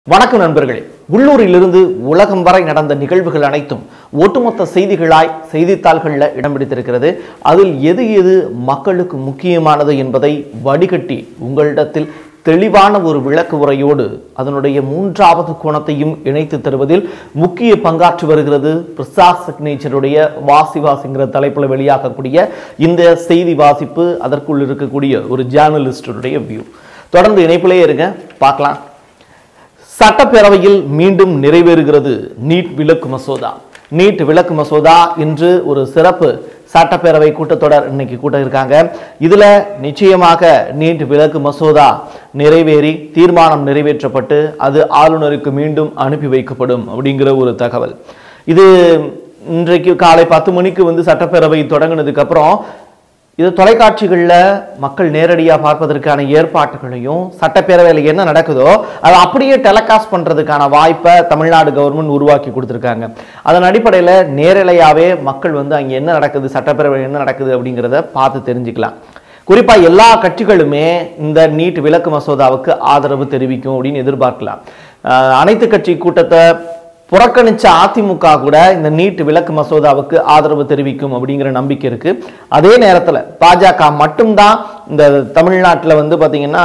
வணக்கம் நண்பர்களே உள்ளூரிலிருந்து உலகம் வரை நடந்த நிகழ்வுகள் அனைத்தும் ஒட்டுமொத்த செய்திகளாய் செய்தித்தாள்களில் இடம் பிடித்திருக்கிறது அதில் எது எது மக்களுக்கு முக்கியமானது என்பதை வடிகட்டி உங்களிடத்தில் தெளிவான ஒரு விளக்கு உரையோடு அதனுடைய மூன்றாவது கோணத்தையும் இணைத்து தருவதில் முக்கிய பங்காற்றி வருகிறது பிரசாத் சிக்னேச்சருடைய வாசி வாசிங்கிற தலைப்பில் வெளியாகக்கூடிய இந்த செய்தி வாசிப்பு அதற்குள் இருக்கக்கூடிய ஒரு ஜேர்னலிஸ்டருடைய வியூ தொடர்ந்து இணைப்பிலே இருங்க பார்க்கலாம் சட்டப்பேரவையில் மீண்டும் நிறைவேறுகிறது நீட் விலக்கு மசோதா நீட் விலக்கு மசோதா இன்று ஒரு சிறப்பு சட்டப்பேரவை கூட்டத்தொடர் இன்னைக்கு கூட்ட இருக்காங்க இதுல நிச்சயமாக நீட் விலக்கு மசோதா நிறைவேறி தீர்மானம் நிறைவேற்றப்பட்டு அது ஆளுநருக்கு மீண்டும் அனுப்பி வைக்கப்படும் அப்படிங்கிற ஒரு தகவல் இது இன்றைக்கு காலை பத்து மணிக்கு வந்து சட்டப்பேரவை தொடங்கினதுக்கு அப்புறம் இது தொலைக்காட்சிகளில் மக்கள் நேரடியாக பார்ப்பதற்கான ஏற்பாட்டுகளையும் சட்டப்பேரவையில் என்ன நடக்குதோ அதை அப்படியே டெலகாஸ்ட் பண்ணுறதுக்கான வாய்ப்பை தமிழ்நாடு கவர்மெண்ட் உருவாக்கி கொடுத்துருக்காங்க அதன் அடிப்படையில் நேரலையாகவே மக்கள் வந்து அங்கே என்ன நடக்குது சட்டப்பேரவையில் என்ன நடக்குது அப்படிங்கிறத பார்த்து தெரிஞ்சுக்கலாம் குறிப்பாக எல்லா கட்சிகளுமே இந்த நீட் விலக்கு மசோதாவுக்கு ஆதரவு தெரிவிக்கும் அப்படின்னு எதிர்பார்க்கலாம் அஹ் அனைத்து கட்சி கூட்டத்தை புறக்கணிச்ச அதிமுக கூட இந்த நீட் விலக்கு மசோதாவுக்கு ஆதரவு தெரிவிக்கும் அப்படிங்கிற நம்பிக்கை இருக்கு அதே நேரத்தில் பாஜக மட்டும்தான் இந்த தமிழ்நாட்டில் வந்து பார்த்தீங்கன்னா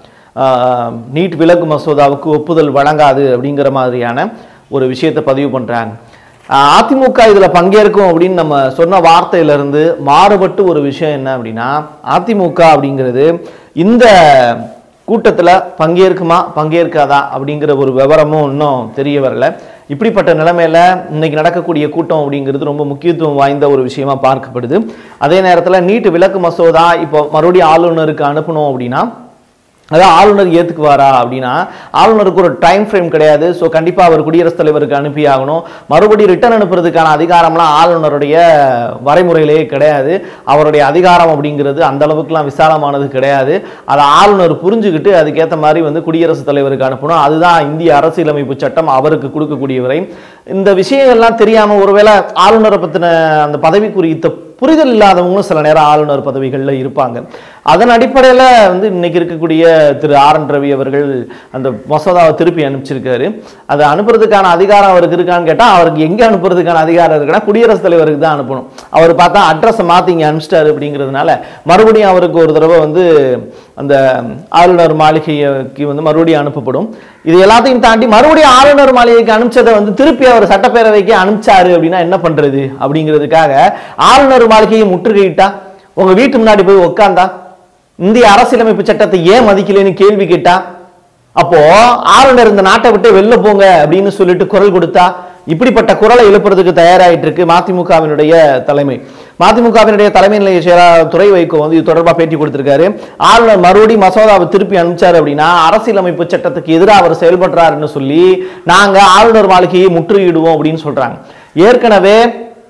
ஆஹ், நீட் விலக்கு மசோதாவுக்கு ஒப்புதல் வழங்காது அப்படிங்கிற மாதிரியான ஒரு விஷயத்தை பதிவு பண்றாங்க ஆஹ், அதிமுக இதில் பங்கேற்கும் அப்படின்னு நம்ம சொன்ன வார்த்தையிலிருந்து மாறுபட்டு ஒரு விஷயம் என்ன அப்படின்னா அதிமுக அப்படிங்கிறது இந்த கூட்டத்தில் பங்கேற்குமா பங்கேற்காதா அப்படிங்கிற ஒரு விவரமும் இன்னும் தெரிய வரல இப்படிப்பட்ட நிலைமையில இன்னைக்கு நடக்கக்கூடிய கூட்டம் அப்படிங்கிறது ரொம்ப முக்கியத்துவம் வாய்ந்த ஒரு விஷயமா பார்க்கப்படுது அதே நேரத்தில் நீட்டு விலக்கு மசோதா இப்போ மறுபடியும் ஆளுநருக்கு அனுப்பணும் அப்படின்னா அதான் ஆளுநர் ஏத்துக்குவாரா அப்படின்னா ஆளுநருக்கு ஒரு டைம் ஃப்ரேம் கிடையாது ஸோ கண்டிப்பாக அவர் குடியரசுத் தலைவருக்கு அனுப்பி ஆகணும் மறுபடியும் ரிட்டர்ன் அனுப்புறதுக்கான அதிகாரம்லாம் ஆளுநருடைய வரைமுறையிலேயே கிடையாது அவருடைய அதிகாரம் அப்படிங்கிறது அந்த அளவுக்குலாம் விசாலமானது கிடையாது அதை ஆளுநர் புரிஞ்சுக்கிட்டு அதுக்கேற்ற மாதிரி வந்து குடியரசுத் தலைவருக்கு அனுப்பணும் அதுதான் இந்திய அரசியலமைப்பு சட்டம் அவருக்கு கொடுக்கக்கூடிய வரை இந்த விஷயங்கள்லாம் தெரியாமல் ஒருவேளை ஆளுநரை பற்றின அந்த பதவி குறித்த புரிதல் இல்லாதவங்களும் சில நேரம் ஆளுநர் பதவிகளில் இருப்பாங்க அதன் அடிப்படையில் வந்து இன்னைக்கு இருக்கக்கூடிய திரு ஆர் என் ரவி அவர்கள் அந்த மசோதாவை திருப்பி அனுப்பிச்சிருக்காரு அதை அனுப்புறதுக்கான அதிகாரம் அவருக்கு இருக்கான்னு கேட்டால் அவருக்கு எங்கே அனுப்புறதுக்கான அதிகாரம் இருக்குன்னா குடியரசுத் தலைவருக்கு தான் அனுப்பணும் அவர் பார்த்தா அட்ரஸை மாற்றி இங்கே அனுப்பிச்சிட்டாரு அப்படிங்கிறதுனால மறுபடியும் அவருக்கு ஒரு தடவை வந்து அந்த ஆளுநர் மாளிகைக்கு வந்து மறுபடியும் அனுப்பப்படும் இது எல்லாத்தையும் தாண்டி மறுபடியும் ஆளுநர் மாளிகைக்கு அனுப்பிச்சதை வந்து திருப்பி அவர் சட்டப்பேரவைக்கு அனுப்பிச்சாரு அப்படின்னா என்ன பண்றது அப்படிங்கிறதுக்காக ஆளுநர் மாளிகையை முற்றுகையிட்டா உங்க வீட்டு முன்னாடி போய் உட்காந்தா இந்திய அரசியலமைப்பு சட்டத்தை ஏன் மதிக்கலைன்னு கேள்வி கேட்டா அப்போ ஆளுநர் இந்த நாட்டை விட்டு வெளில போங்க அப்படின்னு சொல்லிட்டு குரல் கொடுத்தா இப்படிப்பட்ட குரலை எழுப்புறதுக்கு தயாராயிட்டு இருக்கு மதிமுகவினுடைய தலைமை மதிமுகவினுடைய தலைமை நிலைய செயலாளர் துறை வைகோ வந்து இது தொடர்பாக பேட்டி கொடுத்திருக்காரு ஆளுநர் மறுபடியும் மசோதாவை திருப்பி அனுப்பிச்சாரு அப்படின்னா அரசியலமைப்பு சட்டத்துக்கு எதிராக அவர் செயல்படுறாருன்னு சொல்லி நாங்க ஆளுநர் மாளிகையை முற்றுகையிடுவோம் அப்படின்னு சொல்றாங்க ஏற்கனவே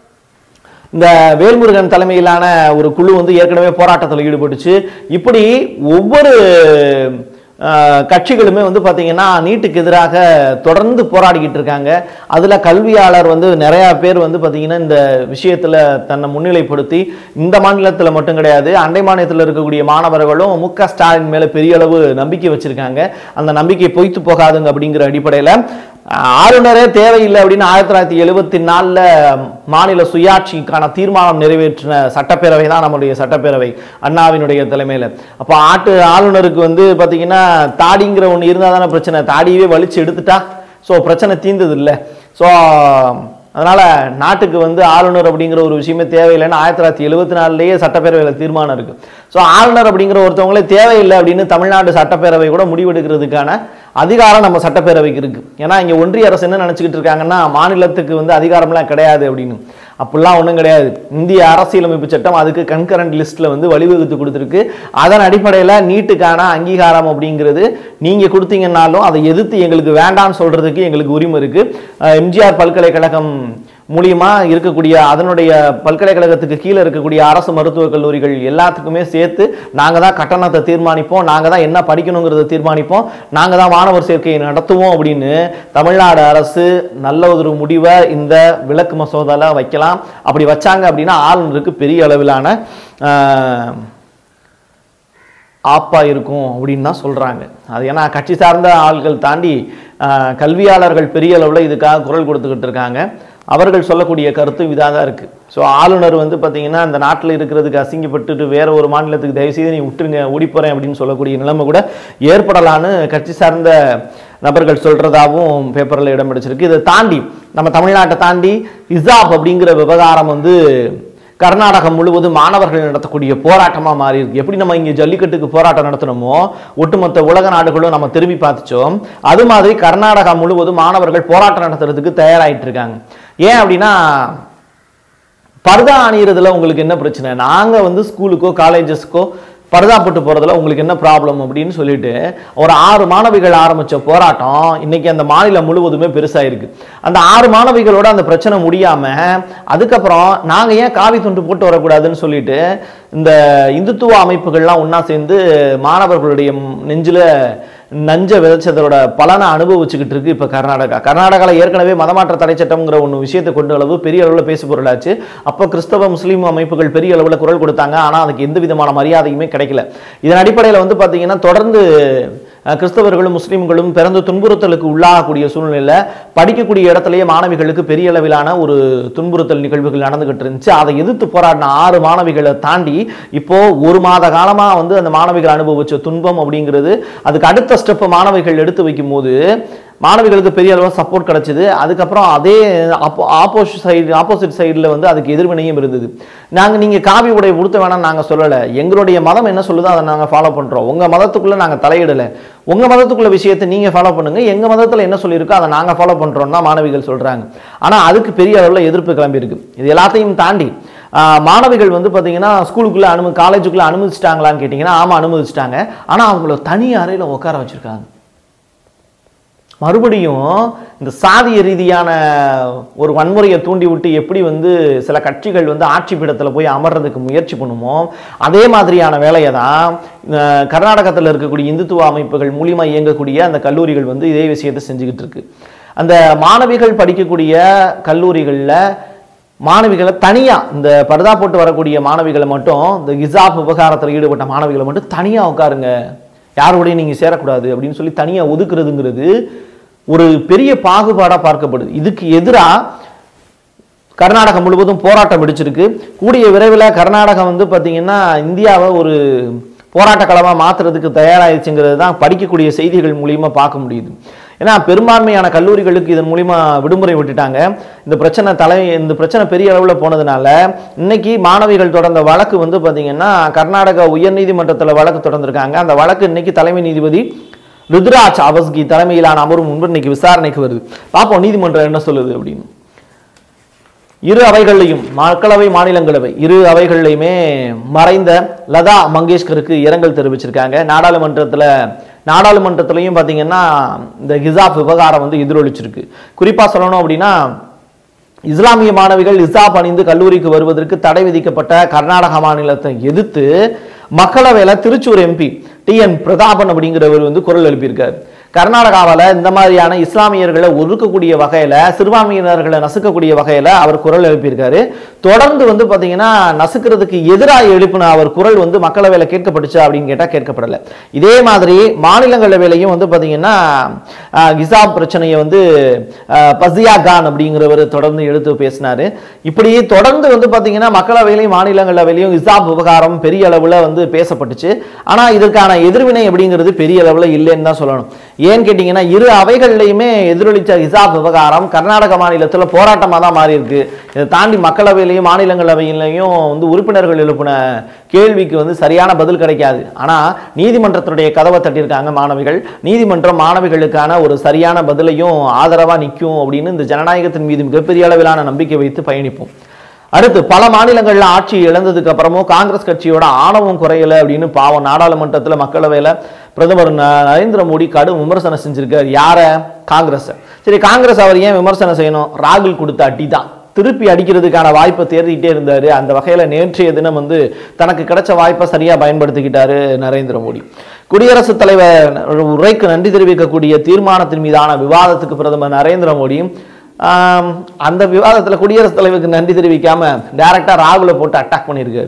இந்த வேல்முருகன் தலைமையிலான ஒரு குழு வந்து ஏற்கனவே போராட்டத்தில் ஈடுபட்டுச்சு இப்படி ஒவ்வொரு அஹ், கட்சிகளுமே வந்து பார்த்தீங்கன்னா நீட்டுக்கு எதிராக தொடர்ந்து போராடிக்கிட்டு இருக்காங்க அதில் கல்வியாளர் வந்து நிறையா பேர் வந்து பார்த்தீங்கன்னா இந்த விஷயத்தில் தன்னை முன்னிலைப்படுத்தி இந்த மாநிலத்தில் மட்டும் கிடையாது அண்டை மாநிலத்தில் இருக்கக்கூடிய மாணவர்களும் மு க ஸ்டாலின் மேலே பெரிய அளவு நம்பிக்கை வச்சிருக்காங்க அந்த நம்பிக்கை பொய்த்து போகாதுங்க அப்படிங்கிற அடிப்படையில் ஆளுநரே தேவையில்லை அப்படின்னு ஆயிரத்தி தொள்ளாயிரத்தி எழுபத்தி நாலில் மாநில சுயாட்சிக்கான தீர்மானம் நிறைவேற்றின சட்டப்பேரவை தான் நம்முடைய சட்டப்பேரவை அண்ணாவினுடைய தலைமையில் அப்போ ஆட்டு ஆளுநருக்கு வந்து பார்த்தீங்கன்னா தாடிங்கிற ஒன்று இருந்தால் தானே பிரச்சனை தாடியவே வலிச்சு எடுத்துட்டா ஸோ பிரச்சனை தீர்ந்தது இல்லை ஸோ அதனால நாட்டுக்கு வந்து ஆளுநர் அப்படிங்கிற ஒரு விஷயமே தேவையில்லைன்னு ஆயிரத்தி தொள்ளாயிரத்தி எழுபத்தி நாலுலேயே சட்டப்பேரவையில் தீர்மானம் இருக்கு ஸோ ஆளுநர் அப்படிங்கிற ஒருத்தவங்களே தேவையில்லை அப்படின்னு தமிழ்நாடு சட்டப்பேரவை கூட முடிவெடுக்கிறதுக்கான அதிகாரம் நம்ம சட்டப்பேரவைக்கு இருக்கு ஏன்னா இங்க ஒன்றிய அரசு என்ன நினைச்சுக்கிட்டு இருக்காங்கன்னா மாநிலத்துக்கு வந்து அதிகாரம்லாம் கிடையாது அப்படின்னு அப்படிலாம் ஒன்றும் கிடையாது இந்திய அரசியலமைப்பு சட்டம் அதுக்கு கன்கரண்ட் லிஸ்ட்ல வந்து வழிவகுத்து கொடுத்துருக்கு அதன் அடிப்படையில் நீட்டுக்கான அங்கீகாரம் அப்படிங்கிறது நீங்க கொடுத்தீங்கன்னாலும் அதை எதிர்த்து எங்களுக்கு வேண்டாம்னு சொல்றதுக்கு எங்களுக்கு உரிமை இருக்கு அஹ் எம்ஜிஆர் பல்கலைக்கழகம் மூலியமா இருக்கக்கூடிய அதனுடைய பல்கலைக்கழகத்துக்கு கீழே இருக்கக்கூடிய அரசு மருத்துவக் கல்லூரிகள் எல்லாத்துக்குமே சேர்த்து நாங்க தான் கட்டணத்தை தீர்மானிப்போம் நாங்க தான் என்ன படிக்கணுங்கிறத தீர்மானிப்போம் நாங்க தான் மாணவர் சேர்க்கையை நடத்துவோம் அப்படின்னு தமிழ்நாடு அரசு நல்ல ஒரு முடிவை இந்த விலக்கு மசோதால வைக்கலாம் அப்படி வச்சாங்க அப்படின்னா ஆளுநருக்கு பெரிய அளவிலான ஆஹ், ஆப்பா இருக்கும் அப்படின்னு தான் சொல்றாங்க அது ஏன்னா கட்சி சார்ந்த ஆள்கள் தாண்டி ஆஹ், கல்வியாளர்கள் பெரிய அளவில் இதுக்காக குரல் கொடுத்துக்கிட்டு இருக்காங்க அவர்கள் சொல்லக்கூடிய கருத்து இதாக தான் இருக்குது ஸோ ஆளுநர் வந்து பார்த்தீங்கன்னா அந்த நாட்டில் இருக்கிறதுக்கு அசிங்கப்பட்டுட்டு வேற ஒரு மாநிலத்துக்கு தயவுசெய்து நீ விட்டுருங்க ஓடி போகிறேன் அப்படின்னு சொல்லக்கூடிய நிலைமை கூட ஏற்படலான்னு கட்சி சார்ந்த நபர்கள் சொல்றதாவும் பேப்பரில் இடம் பிடிச்சிருக்கு இதை தாண்டி நம்ம தமிழ்நாட்டை தாண்டி இசாப் அப்படிங்கிற விவகாரம் வந்து கர்நாடகம் முழுவதும் மாணவர்கள் நடத்தக்கூடிய போராட்டமா மாறி இருக்கு எப்படி நம்ம இங்க ஜல்லிக்கட்டுக்கு போராட்டம் நடத்தணுமோ ஒட்டுமொத்த உலக நாடுகளும் நம்ம திரும்பி பார்த்துச்சோம் அது மாதிரி கர்நாடகா முழுவதும் மாணவர்கள் போராட்டம் நடத்துறதுக்கு தயாராயிட்டு இருக்காங்க ஏன் அப்படின்னா பர்தா அணியறதுல உங்களுக்கு என்ன பிரச்சனை நாங்க வந்து ஸ்கூலுக்கோ காலேஜஸ்க்கோ பர்தா போட்டு போறதுல உங்களுக்கு என்ன ப்ராப்ளம் அப்படின்னு சொல்லிட்டு ஒரு ஆறு மாணவிகள் ஆரம்பிச்ச போராட்டம் இன்னைக்கு அந்த மாநிலம் முழுவதுமே பெருசாயிருக்கு அந்த ஆறு மாணவிகளோட அந்த பிரச்சனை முடியாம அதுக்கப்புறம் நாங்க ஏன் காவி துண்டு போட்டு வரக்கூடாதுன்னு சொல்லிட்டு இந்த இந்துத்துவ அமைப்புகள்லாம் ஒண்ணா சேர்ந்து மாணவர்களுடைய நெஞ்சில நஞ்ச விதைச்சதோட பலனை அனுபவிச்சுக்கிட்டு இருக்கு இப்போ கர்நாடகா கர்நாடகாவில் ஏற்கனவே மதமாற்ற தடை சட்டம்ங்கிற ஒன்று விஷயத்தை கொண்டு அளவு பெரிய அளவில் பேசு பொருளாச்சு அப்போ கிறிஸ்தவ முஸ்லீம் அமைப்புகள் பெரிய அளவில் குரல் கொடுத்தாங்க ஆனால் அதுக்கு எந்த விதமான மரியாதையுமே கிடைக்கல இதன் அடிப்படையில் வந்து பார்த்தீங்கன்னா தொடர்ந்து அஹ், கிறிஸ்தவர்களும் முஸ்லீம்களும் பிறந்து துன்புறுத்தலுக்கு உள்ளாகக்கூடிய சூழ்நிலையில் படிக்கக்கூடிய இடத்துலயே மாணவிகளுக்கு பெரிய அளவிலான ஒரு துன்புறுத்தல் நிகழ்வுகள் நடந்துகிட்டு இருந்துச்சு அதை எதிர்த்து போராடின ஆறு மாணவிகளை தாண்டி இப்போ ஒரு மாத காலமா வந்து அந்த மாணவிகள் அனுபவிச்ச துன்பம் அப்படிங்கிறது அதுக்கு அடுத்த ஸ்டெப் மாணவிகள் எடுத்து வைக்கும் போது மாணவிகளுக்கு பெரிய அளவு சப்போர்ட் கிடைச்சது அதுக்கப்புறம் அதே ஆப்போசிட் சைடு ஆப்போசிட் சைடில் வந்து அதுக்கு எதிர்வினையும் இருந்தது நாங்கள் நீங்கள் காவி உடை உடுத்த வேணாம் நாங்கள் சொல்லலை எங்களுடைய மதம் என்ன சொல்லுதோ அதை நாங்கள் ஃபாலோ பண்ணுறோம் உங்கள் மதத்துக்குள்ளே நாங்கள் தலையிடலை உங்கள் மதத்துக்குள்ள விஷயத்தை நீங்கள் ஃபாலோ பண்ணுங்க எங்கள் மதத்தில் என்ன சொல்லியிருக்கோ அதை நாங்கள் ஃபாலோ பண்ணுறோம் தான் மாணவிகள் சொல்கிறாங்க ஆனால் அதுக்கு பெரிய அளவில் எதிர்ப்பு கிளம்பியிருக்கு இது எல்லாத்தையும் தாண்டி ஆஹ், மாணவிகள் வந்து பார்த்தீங்கன்னா ஸ்கூலுக்குள்ளே அனுமதி காலேஜுக்குள்ளே அனுமதிச்சிட்டாங்களான்னு கேட்டிங்கன்னா ஆமாம் அனுமதிச்சிட்டாங்க ஆனால் அவங்கள தனி அறையில் உட்கார வச்சுருக்காங்க மறுபடியும் இந்த சாதிய ரீதியான ஒரு வன்முறையை தூண்டி விட்டு எப்படி வந்து சில கட்சிகள் வந்து ஆட்சி பீடத்தில் போய் அமர்றதுக்கு முயற்சி பண்ணுமோ அதே மாதிரியான வேலையை தான் அஹ், கர்நாடகத்தில் இருக்கக்கூடிய இந்துத்துவ அமைப்புகள் மூலியமா இயங்கக்கூடிய அந்த கல்லூரிகள் வந்து இதே விஷயத்தை செஞ்சுக்கிட்டு இருக்கு அந்த மாணவிகள் படிக்கக்கூடிய கல்லூரிகளில் மாணவிகளை தனியா இந்த பர்தா போட்டு வரக்கூடிய மாணவிகளை மட்டும் இந்த கிசாப் விவகாரத்தில் ஈடுபட்ட மாணவிகளை மட்டும் தனியா உட்காருங்க யாரோடையும் நீங்க சேரக்கூடாது அப்படின்னு சொல்லி தனியா ஒதுக்குறதுங்கிறது ஒரு பெரிய பாகுபாடா பார்க்கப்படுது இதுக்கு எதிரா கர்நாடகம் முழுவதும் போராட்டம் வெடிச்சிருக்கு கூடிய விரைவில் கர்நாடகம் வந்து பார்த்தீங்கன்னா இந்தியாவை ஒரு போராட்ட களமாக மாற்றுறதுக்கு தயாராகிடுச்சுங்கிறது தான் படிக்கக்கூடிய செய்திகள் மூலியமா பார்க்க முடியுது ஏன்னா பெரும்பான்மையான கல்லூரிகளுக்கு இதன் மூலியமா விடுமுறை விட்டுட்டாங்க இந்த பிரச்சனை தலை இந்த பிரச்சனை பெரிய அளவில் போனதுனால இன்னைக்கு மாணவிகள் தொடர்ந்த வழக்கு வந்து பார்த்தீங்கன்னா கர்நாடக உயர்நீதிமன்றத்தில் வழக்கு தொடர்ந்திருக்காங்க அந்த வழக்கு இன்னைக்கு தலைமை நீதிபதி ருத்ராஜ் அவஸ்கி தலைமையிலான அமர்வு முன்பு இன்னைக்கு விசாரணைக்கு வருது பார்ப்போம் நீதிமன்றம் என்ன சொல்லுது அப்படின்னு இரு அவைகள்லையும் மக்களவை மாநிலங்களவை இரு அவைகள்லையுமே மறைந்த லதா மங்கேஷ்கருக்கு இரங்கல் தெரிவிச்சிருக்காங்க நாடாளுமன்றத்துல நாடாளுமன்றத்திலையும் பார்த்தீங்கன்னா இந்த ஹிசாப் விவகாரம் வந்து எதிரொலிச்சிருக்கு குறிப்பா சொல்லணும் அப்படின்னா இஸ்லாமிய மாணவிகள் இசாப் அணிந்து கல்லூரிக்கு வருவதற்கு தடை விதிக்கப்பட்ட கர்நாடக மாநிலத்தை எதிர்த்து மக்களவையில Thrissur MP T N Prathapan அப்படிங்கிறவர் வந்து குரல் எழுப்பியிருக்காரு கர்நாடகாவில் இந்த மாதிரியான இஸ்லாமியர்களை ஒதுக்கக்கூடிய வகையில சிறுபான்மையினர்களை நசுக்கக்கூடிய வகையில அவர் குரல் எழுப்பியிருக்காரு தொடர்ந்து வந்து பாத்தீங்கன்னா நசுக்கிறதுக்கு எதிராக எழுப்பின அவர் குரல் வந்து மக்களவையில் கேட்கப்பட்டுச்சா அப்படின்னு கேட்டா கேட்கப்படல இதே மாதிரி மாநிலங்களவையிலையும் வந்து பாத்தீங்கன்னா ஆஹ், கிசாப் பிரச்சனையை வந்து ஆஹ், பசியா கான் அப்படிங்கிறவர் தொடர்ந்து எடுத்து பேசினாரு இப்படி தொடர்ந்து வந்து பாத்தீங்கன்னா மக்களவையிலையும் மாநிலங்களவையிலையும் இசாப் விவகாரம் பெரிய அளவுல வந்து பேசப்பட்டுச்சு ஆனா இதற்கான எதிர்வினை அப்படிங்கிறது பெரிய அளவுல இல்லைன்னு தான் சொல்லணும் ஏன்னு கேட்டீங்கன்னா இரு அவைகள்லையுமே எதிரொலிச்ச ஹிசாப் விவகாரம் கர்நாடக மாநிலத்துல போராட்டமா தான் மாறி இருக்கு இதை தாண்டி மக்களவையிலையும் மாநிலங்களவையிலையும் வந்து உறுப்பினர்கள் எழுப்பின கேள்விக்கு வந்து சரியான பதில் கிடைக்காது ஆனா நீதிமன்றத்துடைய கதவை தட்டியிருக்காங்க மாணவிகள் நீதிமன்றம் மாணவிகளுக்கான ஒரு சரியான பதிலையும் ஆதரவா நிற்கும் அப்படின்னு இந்த ஜனநாயகத்தின் மீது மிகப்பெரிய அளவிலான நம்பிக்கை வைத்து பயணிப்போம் அடுத்து பல மாநிலங்கள்ல ஆட்சி இழந்ததுக்கு அப்புறமும் காங்கிரஸ் கட்சியோட ஆணவம் குறையல அப்படின்னு பாவம் நாடாளுமன்றத்துல மக்களவையில பிரதமர் ந- நரேந்திர மோடி கடும் விமர்சனம் செஞ்சிருக்காரு யார காங்கிரஸ் சரி காங்கிரஸ் அவர் ஏன் விமர்சனம் செய்யணும் ராகுல் கொடுத்த அடி தான் திருப்பி அடிக்கிறதுக்கான வாய்ப்பை தேடிட்டே இருந்தாரு அந்த வகையில நேற்றைய தினம் வந்து தனக்கு கிடைச்ச வாய்ப்பை சரியா பயன்படுத்திக்கிட்டாரு நரேந்திர மோடி குடியரசுத் தலைவர் உரைக்கு நன்றி தெரிவிக்கக்கூடிய தீர்மானத்தின் மீதான விவாதத்துக்கு பிரதமர் நரேந்திர மோடி ஆம், அந்த விவாதத்துல குடியரசுத் தலைவருக்கு நன்றி தெரிவிக்காம டைரக்டா ராகுல போட்டு அட்டாக் பண்ணியிருக்காரு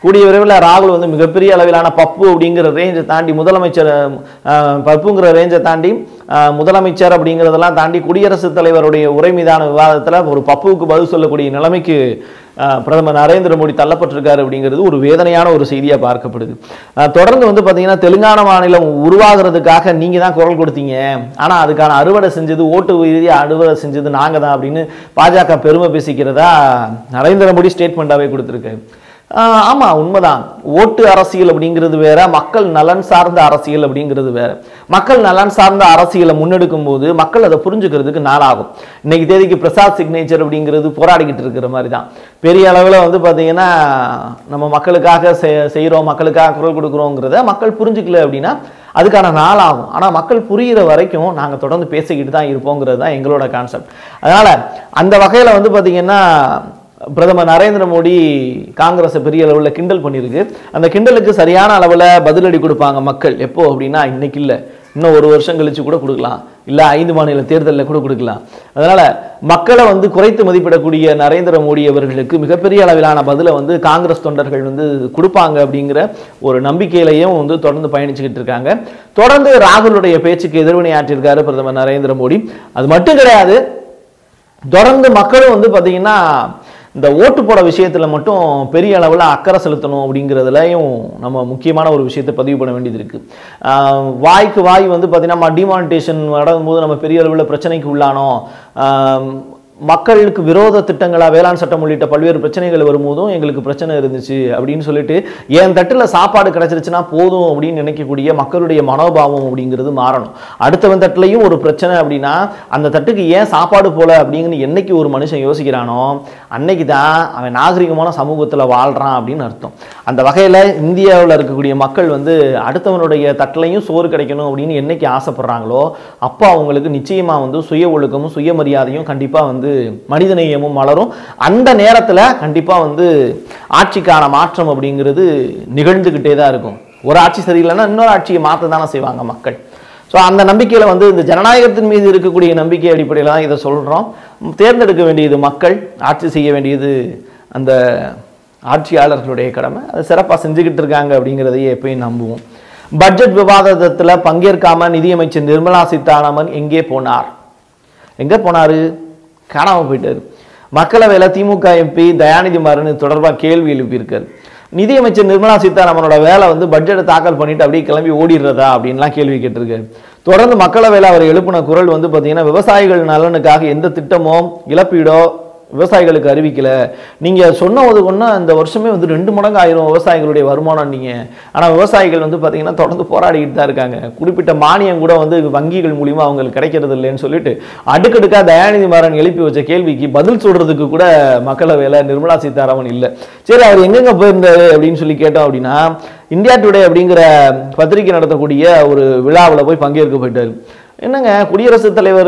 கூடிய விரைவில் ராகுல் வந்து மிகப்பெரிய அளவிலான பப்பு அப்படிங்கிற ரேஞ்சை தாண்டி முதலமைச்சர் அஹ், பப்புங்கிற ரேஞ்சை தாண்டி அஹ், முதலமைச்சர் அப்படிங்கிறதெல்லாம் தாண்டி குடியரசுத் தலைவருடைய உரை மீதான விவாதத்தில் ஒரு பப்புவுக்கு பதில் சொல்லக்கூடிய நிலைமைக்கு அஹ், பிரதமர் நரேந்திர மோடி தள்ளப்பட்டிருக்காரு அப்படிங்கிறது ஒரு வேதனையான ஒரு செய்தியாக பார்க்கப்படுது அஹ், தொடர்ந்து வந்து பார்த்தீங்கன்னா தெலுங்கானா மாநிலம் உருவாகிறதுக்காக நீங்க தான் குரல் கொடுத்தீங்க ஆனா அதுக்கான அறுவடை செஞ்சது ஓட்டு ரீதியாக அறுவடை செஞ்சது நாங்க தான் அப்படின்னு பாஜக பெருமை பேசிக்கிறதா நரேந்திர மோடி ஸ்டேட்மெண்ட்டாகவே கொடுத்துருக்கு ஆஹ் ஆமா உண்மைதான் ஓட்டு அரசியல் அப்படிங்கிறது வேற மக்கள் நலன் சார்ந்த அரசியல் அப்படிங்கிறது வேற மக்கள் நலன் சார்ந்த அரசியலை முன்னெடுக்கும் போது மக்கள் அதை புரிஞ்சுக்கிறதுக்கு நாளாகும் இன்னைக்கு தேதிக்கு பிரசாத் சிக்னேச்சர் அப்படிங்கிறது போராடிக்கிட்டு இருக்கிற மாதிரி தான் பெரிய அளவில் வந்து பார்த்தீங்கன்னா நம்ம மக்களுக்காக செ- செய்றோம் மக்களுக்காக குரல் கொடுக்குறோங்கிறத மக்கள் புரிஞ்சுக்கல அப்படின்னா அதுக்கான நாள் ஆகும் ஆனால் மக்கள் புரிகிற வரைக்கும் நாங்கள் தொடர்ந்து பேசிக்கிட்டு தான் இருப்போங்கிறது தான் எங்களோட கான்செப்ட் அதனால அந்த வகையில் வந்து பார்த்தீங்கன்னா பிரதமர் நரேந்திர மோடி காங்கிரஸை பெரிய அளவில் கிண்டல் பண்ணியிருக்கு அந்த கிண்டலுக்கு சரியான அளவில் பதிலடி கொடுப்பாங்க மக்கள் எப்போ அப்படின்னா இன்னைக்கு இல்லை இன்னும் ஒரு வருஷம் கழிச்சு கூட கொடுக்கலாம் இல்லை ஐந்து மாநில தேர்தலில் கூட கொடுக்கலாம் அதனால மக்களை வந்து குறைத்து மதிப்பிடக்கூடிய நரேந்திர மோடி அவர்களுக்கு மிகப்பெரிய அளவிலான பதிலை வந்து காங்கிரஸ் தொண்டர்கள் வந்து கொடுப்பாங்க அப்படிங்கிற ஒரு நம்பிக்கையிலையும் வந்து தொடர்ந்து பயணிச்சுக்கிட்டு இருக்காங்க தொடர்ந்து ராகுலுடைய பேச்சுக்கு எதிர்வினை ஆற்றியிருக்காரு பிரதமர் நரேந்திர மோடி அது மட்டும் கிடையாது தொடர்ந்து மக்களும் வந்து பார்த்தீங்கன்னா இந்த ஓட்டு போட விஷயத்துல மட்டும் பெரிய அளவில் அக்கறை செலுத்தணும் அப்படிங்கிறதுலையும் நம்ம முக்கியமான ஒரு விஷயத்தை பதிவு பண்ண வேண்டியது இருக்கு ஆஹ் வாய்க்கு வாய் வந்து பார்த்தீங்கன்னா டிமானிட்டேஷன் நடக்கும்போது நம்ம பெரிய அளவில் பிரச்சனைக்கு உள்ளானோம் ஆஹ் மக்களுக்கு விரோத திட்டங்களா வேளாண் சட்டம் உள்ளிட்ட பல்வேறு பிரச்சனைகள் வரும்போதும் எங்களுக்கு பிரச்சனை இருந்துச்சு அப்படின்னு சொல்லிட்டு என் தட்டுல சாப்பாடு கிடைச்சிருச்சுன்னா போதும் அப்படின்னு நினைக்கக்கூடிய மக்களுடைய மனோபாவம் அப்படிங்கிறது மாறணும் அடுத்தவன் தட்டுலையும் ஒரு பிரச்சனை அப்படின்னா அந்த தட்டுக்கு ஏன் சாப்பாடு போல அப்படிங்கன்னு என்னைக்கு ஒரு மனுஷன் யோசிக்கிறானோ அன்னைக்கு தான் அவன் நாகரிகமான சமூகத்துல வாழ்றான் அப்படின்னு அர்த்தம் அந்த வகையில இந்தியாவில் இருக்கக்கூடிய மக்கள் வந்து அடுத்தவனுடைய தட்டுலையும் சோறு கிடைக்கணும் அப்படின்னு என்னைக்கு ஆசைப்படுறாங்களோ அப்போ அவங்களுக்கு நிச்சயமா வந்து சுய ஒழுக்கமும் சுயமரியாதையும் கண்டிப்பா வந்து மனிதநேயமும் மலரும் அந்த நேரத்துல கண்டிப்பா வந்து ஆட்சிக்கான மாற்றம் அப்படிங்கிறது நிகழ்ந்துகிட்டே தான் இருக்கும் ஒரு ஆட்சி சரியில்லைன்னா இன்னொரு ஆட்சியை மாற்ற தானே செய்வாங்க மக்கள் ஸோ அந்த நம்பிக்கையில் வந்து இந்த ஜனநாயகத்தின் மீது இருக்கக்கூடிய நம்பிக்கை அடிப்படையில் தான் இதை சொல்கிறோம் தேர்ந்தெடுக்க வேண்டியது மக்கள் ஆட்சி செய்ய வேண்டியது அந்த ஆட்சியாளர்களுடைய கடமை அதை சிறப்பாக செஞ்சுக்கிட்டு இருக்காங்க அப்படிங்கிறதையே எப்பயும் நம்புவோம் பட்ஜெட் விவாதத்தில் பங்கேற்காம நிதியமைச்சர் நிர்மலா சீதாராமன் எங்கே போனார் எங்கே போனார் காணாமல் போயிட்டார் மக்களவையில் திமுக எம்பி தயாநிதி மாறன் இது தொடர்பாக கேள்வி எழுப்பியிருக்காரு நிதியமைச்சர் நிர்மலா சீதாராமனோட வேலை வந்து பட்ஜெட்டை தாக்கல் பண்ணிட்டு அப்படியே கிளம்பி ஓடிடுறதா அப்படின்லாம் கேள்வி கேட்டிருக்காரு தொடர்ந்து மக்களவையில் அவர் எழுப்பின குரல் வந்து பார்த்தீங்கன்னா விவசாயிகள் நலனுக்காக எந்த திட்டமோ இழப்பீடோ விவசாயிகளுக்கு அறிவிக்கல நீங்க சொன்னது கொண்டா இந்த வருஷமே வந்து ரெண்டு மடங்கு ஆயிரம் விவசாயிகளுடைய வருமானம் நீங்க ஆனா விவசாயிகள் வந்து பாத்தீங்கன்னா தொடர்ந்து போராடிக்கிட்டு தான் இருக்காங்க குறிப்பிட்ட மானியம் கூட வந்து வங்கிகள் மூலியமா அவங்களுக்கு கிடைக்கிறது இல்லைன்னு சொல்லிட்டு அடுக்கடுக்கா தயாநிதி மாறன் எழுப்பி வச்ச கேள்விக்கு பதில் சொல்றதுக்கு கூட மக்களவையில நிர்மலா சீதாராமன் இல்லை சரி அவர் எங்கெங்க போயிருந்தாரு அப்படின்னு சொல்லி கேட்டோம் அப்படின்னா இந்தியா டுடே அப்படிங்கிற பத்திரிகை நடத்தக்கூடிய ஒரு விழாவில் போய் பங்கேற்க போயிட்டாரு என்னங்க குடியரசுத் தலைவர்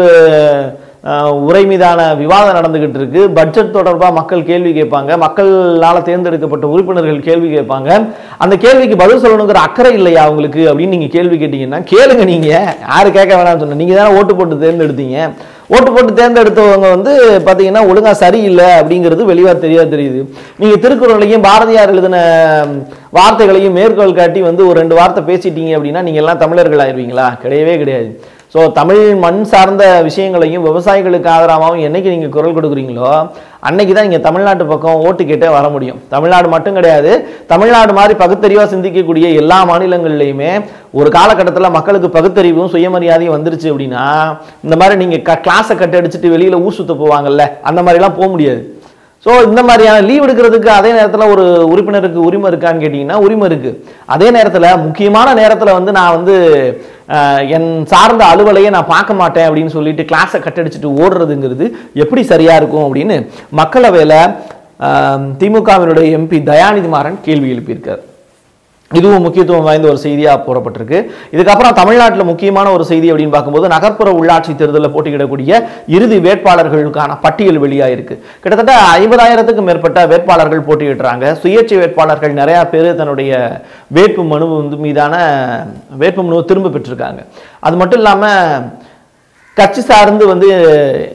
அஹ், உரை மீதான விவாதம் நடந்துகிட்டு இருக்கு பட்ஜெட் தொடர்பா மக்கள் கேள்வி கேட்பாங்க மக்களால தேர்ந்தெடுக்கப்பட்ட உறுப்பினர்கள் கேள்வி கேட்பாங்க அந்த கேள்விக்கு பதில் சொல்லணுங்கிற அக்கறை இல்லையா அவங்களுக்கு அப்படின்னு நீங்க கேள்வி கேட்டீங்கன்னா கேளுங்க நீங்க யாரு கேட்க வேணாம்னு சொன்ன நீங்க தானே ஓட்டு போட்டு தேர்ந்தெடுத்தீங்க ஓட்டு போட்டு தேர்ந்தெடுத்தவங்க வந்து பாத்தீங்கன்னா ஒழுங்கா சரியில்லை அப்படிங்கிறது வெளிவா தெரியா தெரியுது நீங்க திருக்குறளையும் பாரதியார் எழுதின வார்த்தைகளையும் மேற்கோள் காட்டி வந்து ஒரு ரெண்டு வார்த்தை பேசிட்டீங்க அப்படின்னா நீங்க எல்லாம் தமிழர்கள் ஆயிருவீங்களா கிடையவே கிடையாது ஸோ தமிழ் மண் சார்ந்த விஷயங்களையும் விவசாயிகளுக்கு ஆதரவாகவும் என்னைக்கு நீங்கள் குரல் கொடுக்குறீங்களோ அன்னைக்கு தான் இங்கே தமிழ்நாட்டு பக்கம் ஓட்டு கேட்டே வர முடியும் தமிழ்நாடு மட்டும் கிடையாது தமிழ்நாடு மாதிரி பகுத்தறிவாக சிந்திக்கக்கூடிய எல்லா மாநிலங்கள்லையுமே ஒரு காலகட்டத்தில் மக்களுக்கு பகுத்தறிவும் சுயமரியாதையும் வந்துருச்சு அப்படின்னா இந்த மாதிரி நீங்கள் க கிளாஸை கட்டு அடிச்சுட்டு வெளியில் ஊர் சுத்த போவாங்கல்ல அந்த மாதிரிலாம் போக முடியாது ஸோ இந்த மாதிரியான லீவ் எடுக்கிறதுக்கு அதே நேரத்தில் ஒரு உறுப்பினருக்கு உரிமை இருக்கான்னு கேட்டிங்கன்னா உரிமை இருக்கு அதே நேரத்தில் முக்கியமான நேரத்தில் வந்து நான் வந்து அஹ், என் சார்ந்த அலுவலையே நான் பார்க்க மாட்டேன் அப்படின்னு சொல்லிட்டு கிளாஸை கட்டடிச்சிட்டு ஓடுறதுங்கிறது எப்படி சரியா இருக்கும் அப்படின்னு மக்களவையில் திமுகவினுடைய எம்பி தயாநிதி மாறன் கேள்வி எழுப்பியிருக்கார் இதுவும் முக்கியத்துவம் வாய்ந்த ஒரு செய்தியாக போடப்பட்டிருக்கு இதுக்கப்புறம் தமிழ்நாட்டில் முக்கியமான ஒரு செய்தி அப்படின்னு பார்க்கும்போது நகர்ப்புற உள்ளாட்சி தேர்தலில் போட்டியிடக்கூடிய இறுதி வேட்பாளர்களுக்கான பட்டியல் வெளியாயிருக்கு கிட்டத்தட்ட ஐம்பதாயிரத்துக்கும் மேற்பட்ட வேட்பாளர்கள் போட்டியிடுறாங்க சுயேட்சை வேட்பாளர்கள் நிறைய பேர் தன்னுடைய வேட்பு மனு வந்து மீதான வேட்பு மனுவை திரும்ப பெற்றிருக்காங்க அது மட்டும் இல்லாமல் கட்சி சார்ந்து வந்து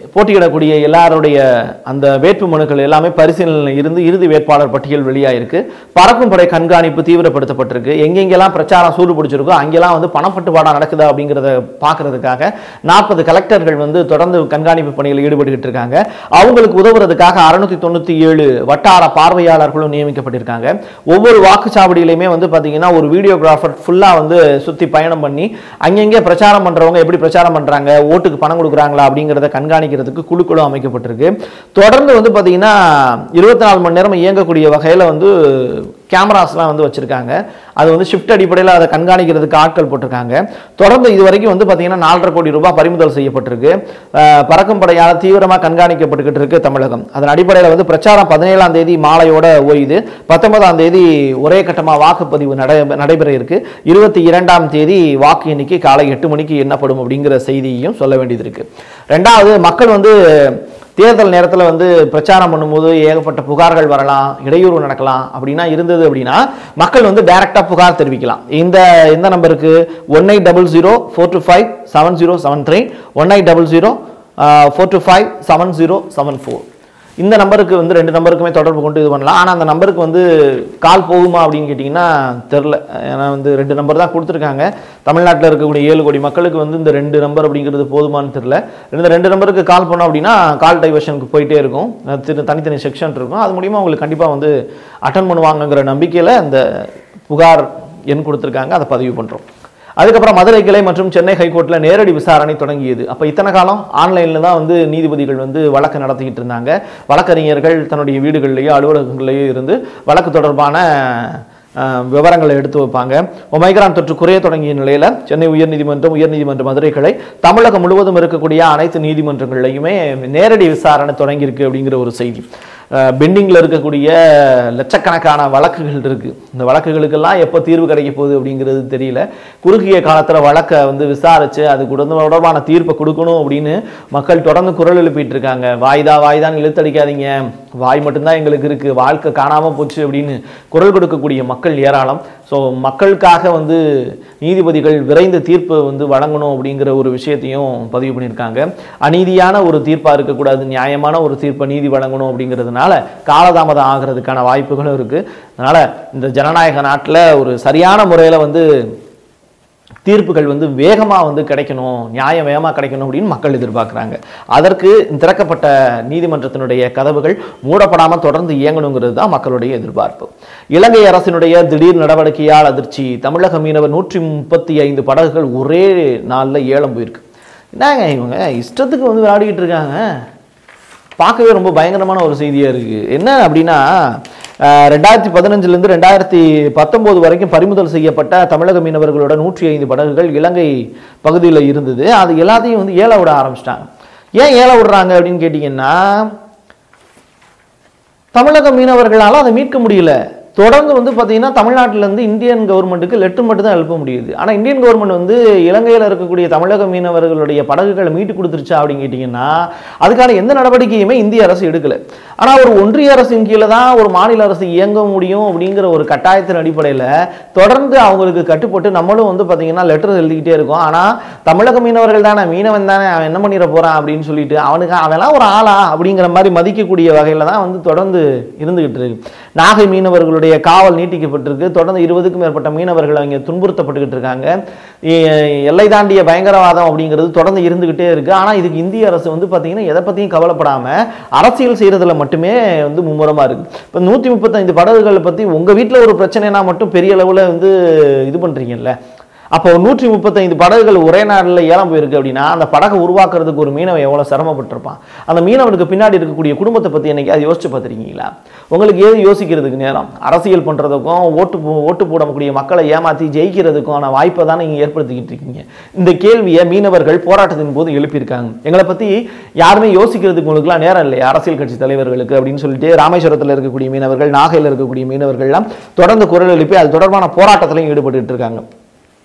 போட்டியிடக்கூடிய எல்லாருடைய அந்த வேட்பு மனுக்கள் எல்லாமே பரிசீலனையில் இருந்து இறுதி வேட்பாளர் பட்டியல் வெளியாயிருக்கு பறக்கும் படை கண்காணிப்பு தீவிரப்படுத்தப்பட்டிருக்கு எங்கெங்கெல்லாம் பிரச்சாரம் சூடு பிடிச்சிருக்கோ அங்கெல்லாம் வந்து பணப்பட்டுவாடா நடக்குதா அப்படிங்கிறத பார்க்கறதுக்காக நாற்பது கலெக்டர்கள் வந்து தொடர்ந்து கண்காணிப்பு பணியில் ஈடுபட்டுக்கிட்டு இருக்காங்க அவங்களுக்கு உதவுறதுக்காக அறுநூத்தி தொண்ணூத்தி ஏழு வட்டார பார்வையாளர்களும் நியமிக்கப்பட்டிருக்காங்க ஒவ்வொரு வாக்குச்சாவடியிலையுமே வந்து பாத்தீங்கன்னா ஒரு வீடியோகிராஃபர் ஃபுல்லா வந்து சுத்தி பயணம் பண்ணி அங்கங்கே பிரச்சாரம் பண்றவங்க எப்படி பிரச்சாரம் பண்றாங்க ஓட்டுக்கு பணம் கொடுக்குறாங்களா அப்படிங்கிறத கண்காணிக்கிறதுக்கு குழுக்களும் அமைக்கப்பட்டிருக்கு தொடர்ந்து வந்து பாத்தீங்கன்னா இருபத்தி நாலு மணி நேரம் இயங்கக்கூடிய வகையில வந்து கேமராஸ்லாம் வந்து வச்சிருக்காங்க அது வந்து ஷிஃப்ட் அடிப்படையில் அதை கண்காணிக்கிறதுக்கு ஆட்கள் போட்டிருக்காங்க தொடர்ந்து இது வரைக்கும் வந்து பார்த்தீங்கன்னா நாலரை கோடி ரூபாய் பறிமுதல் செய்யப்பட்டிருக்கு அஹ் பறக்கும் படையால் தீவிரமாக கண்காணிக்கப்பட்டுக்கிட்டு இருக்கு தமிழகம் அதன் அடிப்படையில் வந்து பிரச்சாரம் பதினேழாம் தேதி மாலையோட ஓய்யுது பத்தொன்பதாம் தேதி ஒரே கட்டமாக வாக்குப்பதிவு நடை நடைபெற இருக்கு இருபத்தி இரண்டாம் தேதி வாக்கு எண்ணிக்கை காலை எட்டு மணிக்கு எண்ணப்படும் அப்படிங்கிற செய்தியையும் சொல்ல வேண்டியது இருக்கு ரெண்டாவது மக்கள் வந்து தேர்தல் நேரத்தில் வந்து பிரச்சாரம் பண்ணும்போது ஏகப்பட்ட புகார்கள் வரலாம் இடையூறு நடக்கலாம் அப்படின்னா இருந்தது அப்படின்னா மக்கள் வந்து டைரக்டாக புகார் தெரிவிக்கலாம் இந்த இந்த நம்பருக்கு one eight double zero four two five seven zero seven three one eight double zero four two five seven zero seven four இந்த நம்பருக்கு வந்து ரெண்டு நம்பருக்குமே தொடர்பு கொண்டு இது பண்ணலாம் ஆனால் அந்த நம்பருக்கு வந்து கால் போகுமா அப்படின்னு கேட்டிங்கன்னா தெரில ஏன்னா வந்து ரெண்டு நம்பர் தான் கொடுத்துருக்காங்க தமிழ்நாட்டில் இருக்கக்கூடிய ஏழு கோடி மக்களுக்கு வந்து இந்த ரெண்டு நம்பர் அப்படிங்கிறது போதுமான்னு தெரில இந்த ரெண்டு நம்பருக்கு கால் பண்ணோம் அப்படின்னா கால் டைவர்ஷனுக்கு போயிட்டே இருக்கும் அது திரு- தனித்தனி செக்ஷன் இருக்கும் அது மூலிமா உங்களுக்கு கண்டிப்பாக வந்து அட்டன் பண்ணுவாங்கங்கிற நம்பிக்கையில் அந்த புகார் எண் கொடுத்துருக்காங்க அதை பதிவு பண்ணுறோம் அதுக்கப்புறம் மதுரை கிளை மற்றும் சென்னை ஹைகோர்ட்ல நேரடி விசாரணை தொடங்கியது அப்ப இத்தனை காலம் ஆன்லைன்ல தான் வந்து நீதிபதிகள் வந்து வழக்கு நடத்திக்கிட்டு இருந்தாங்க வழக்கறிஞர்கள் தன்னுடைய வீடுகள்லயோ அலுவலகங்களையோ இருந்து வழக்கு தொடர்பான அஹ், விவரங்களை எடுத்து வைப்பாங்க ஒமைக்ரான் தொற்று குறைய தொடங்கிய நிலையில சென்னை உயர்நீதிமன்றம் உயர்நீதிமன்ற மதுரை கிளை தமிழகம் முழுவதும் இருக்கக்கூடிய அனைத்து நீதிமன்றங்கள்லையுமே நேரடி விசாரணை தொடங்கியிருக்கு அப்படிங்கிற ஒரு செய்தி பெண்டிங்கில் இருக்கக்கூடிய லட்சக்கணக்கான வழக்குகள் இருக்கு இந்த வழக்குகளுக்கெல்லாம் எப்போ தீர்வு கிடைக்க போகுது அப்படிங்கிறது தெரியல குறுகிய காலத்தில் வழக்கை வந்து விசாரிச்சு அது தொடர்பான தீர்ப்பை கொடுக்கணும் அப்படின்னு மக்கள் தொடர்ந்து குரல் எழுப்பிட்டு இருக்காங்க வாய்தா வாய்தான்னு இழுத்தடிக்காதீங்க வாய் மட்டும்தான் எங்களுக்கு இருக்கு வாழ்க்கை காணாம போச்சு அப்படின்னு குரல் கொடுக்கக்கூடிய மக்கள் ஏராளம் ஸோ மக்களுக்காக வந்து நீதிபதிகள் விரைந்து தீர்ப்பு வந்து வழங்கணும் அப்படிங்கிற ஒரு விஷயத்தையும் பதிவு பண்ணியிருக்காங்க அநீதியான ஒரு தீர்ப்பாக இருக்கக்கூடாது நியாயமான ஒரு தீர்ப்பை நீதி வழங்கணும் அப்படிங்கிறதுனால காலதாமதம் ஆகிறதுக்கான வாய்ப்புகளும் இருக்கு அதனால இந்த ஜனநாயக நாட்டில் ஒரு சரியான முறையில் வந்து தீர்ப்புகள் வந்து வேகமாக வந்து கிடைக்கணும் நியாயம் வேகமாக கிடைக்கணும் அப்படின்னு மக்கள் எதிர்பார்க்குறாங்க அதற்கு திறக்கப்பட்ட நீதிமன்றத்தினுடைய கதவுகள் மூடப்படாமல் தொடர்ந்து இயங்கணுங்கிறது தான் மக்களுடைய எதிர்பார்ப்பு இலங்கை அரசினுடைய திடீர் நடவடிக்கையால் அதிர்ச்சி தமிழக மீனவர் நூற்றி முப்பத்தி ஐந்து படகுகள் ஒரே நாளில் ஏலம் போயிருக்கு என்னங்க இவங்க இஷ்டத்துக்கு வந்து விளையாடிக்கிட்டு இருக்காங்க பார்க்கவே ரொம்ப பயங்கரமான ஒரு செய்தியாக இருக்குது என்ன அப்படின்னா அஹ், ரெண்டாயிரத்தி பதினஞ்சுலேருந்து ரெண்டாயிரத்தி பத்தொம்போது வரைக்கும் பறிமுதல் செய்யப்பட்ட தமிழக மீனவர்களோட நூற்றி ஐந்து படகுகள் இலங்கை பகுதியில் இருந்தது அது எல்லாத்தையும் வந்து ஏல விட ஆரம்பிச்சிட்டாங்க ஏன் ஏல விடுறாங்க அப்படின்னு கேட்டிங்கன்னா தமிழக மீனவர்களால் அதை மீட்க முடியல தொடர்ந்து வந்து பார்த்தீங்கன்னா தமிழ்நாட்டிலேருந்து இந்தியன் கவர்மெண்ட்டுக்கு லெட்டர் மட்டும் தான் எழுப்ப முடியுது ஆனால் இந்தியன் கவர்மெண்ட் வந்து இலங்கையில் இருக்கக்கூடிய தமிழக மீனவர்களுடைய படகுகளை மீட்டு கொடுத்துருச்சா அப்படின்னு கேட்டிங்கன்னா அதுக்கான எந்த நடவடிக்கையுமே இந்திய அரசு எடுக்கல ஆனால் ஒரு ஒன்றிய அரசின் கீழே தான் ஒரு மாநில அரசு இயங்க முடியும் அப்படிங்கிற ஒரு கட்டாயத்தின் அடிப்படையில் தொடர்ந்து அவங்களுக்கு கட்டுப்பட்டு நம்மளும் வந்து பார்த்தீங்கன்னா லெட்டர் எழுதிக்கிட்டே இருக்கோம் ஆனால் தமிழக மீனவர்கள் தானே மீனவன் தானே அவன் என்ன பண்ணிட போறான் அப்படின்னு சொல்லிட்டு அவனுக்கு அவன்லாம் ஒரு ஆளா அப்படிங்கிற மாதிரி மதிக்கக்கூடிய வகையில் தான் வந்து தொடர்ந்து இருந்துகிட்டு இருக்கு நாகை மீனவர்களுடைய காவல் நீட்டிக்கப்பட்டிருக்கு தொடர்ந்து இருபதுக்கும் மேற்பட்ட மீனவர்கள் அவங்க துன்புறுத்தப்பட்டுக்கிட்டு இருக்காங்க எ- எல்லை தாண்டிய பயங்கரவாதம் அப்படிங்கிறது தொடர்ந்து இருந்துகிட்டே இருக்கு ஆனால் இதுக்கு இந்திய அரசு வந்து பார்த்தீங்கன்னா எதை பற்றியும் கவலைப்படாம அரசியல் செய்யறதுல மட்டுமே வந்து மும்முரமா இருக்கு இப்போ நூற்றி முப்பத்தைந்து படகுகளை பற்றி உங்க வீட்டில் ஒரு பிரச்சனைனா மட்டும் பெரிய அளவில் வந்து இது பண்றீங்கல்ல அப்போ நூற்றி முப்பத்தைந்து படகுகள் ஒரே நாளில் ஏலம் போயிருக்கு அப்படின்னா அந்த படகை உருவாக்குறதுக்கு ஒரு மீனவன் எவ்வளோ சிரமப்பட்டிருப்பான் அந்த மீனவனுக்கு பின்னாடி இருக்கக்கூடிய குடும்பத்தை பற்றி என்னைக்கு அது யோசிச்சு பார்த்துருக்கீங்களா உங்களுக்கு ஏது யோசிக்கிறதுக்கு நேரம் அரசியல் பண்ணுறதுக்கும் ஓட்டு போ- ஓட்டு போடக்கூடிய மக்களை ஏமாற்றி ஜெயிக்கிறதுக்கான வாய்ப்பை தான் நீங்கள் ஏற்படுத்திக்கிட்டு இருக்கீங்க இந்த கேள்வியை மீனவர்கள் போராட்டத்தின் போது எழுப்பியிருக்காங்க எங்களை பற்றி யாருமே யோசிக்கிறதுக்கு உங்களுக்குலாம் நேரம் இல்லையா அரசியல் கட்சி தலைவர்களுக்கு அப்படின்னு சொல்லிட்டு ராமேஸ்வரத்தில் இருக்கக்கூடிய மீனவர்கள் நாகையில் இருக்கக்கூடிய மீனவர்கள்லாம் தொடர்ந்து குரல் எழுப்பி அது தொடர்பான போராட்டத்திலையும் ஈடுபட்டுட்டு இருக்காங்க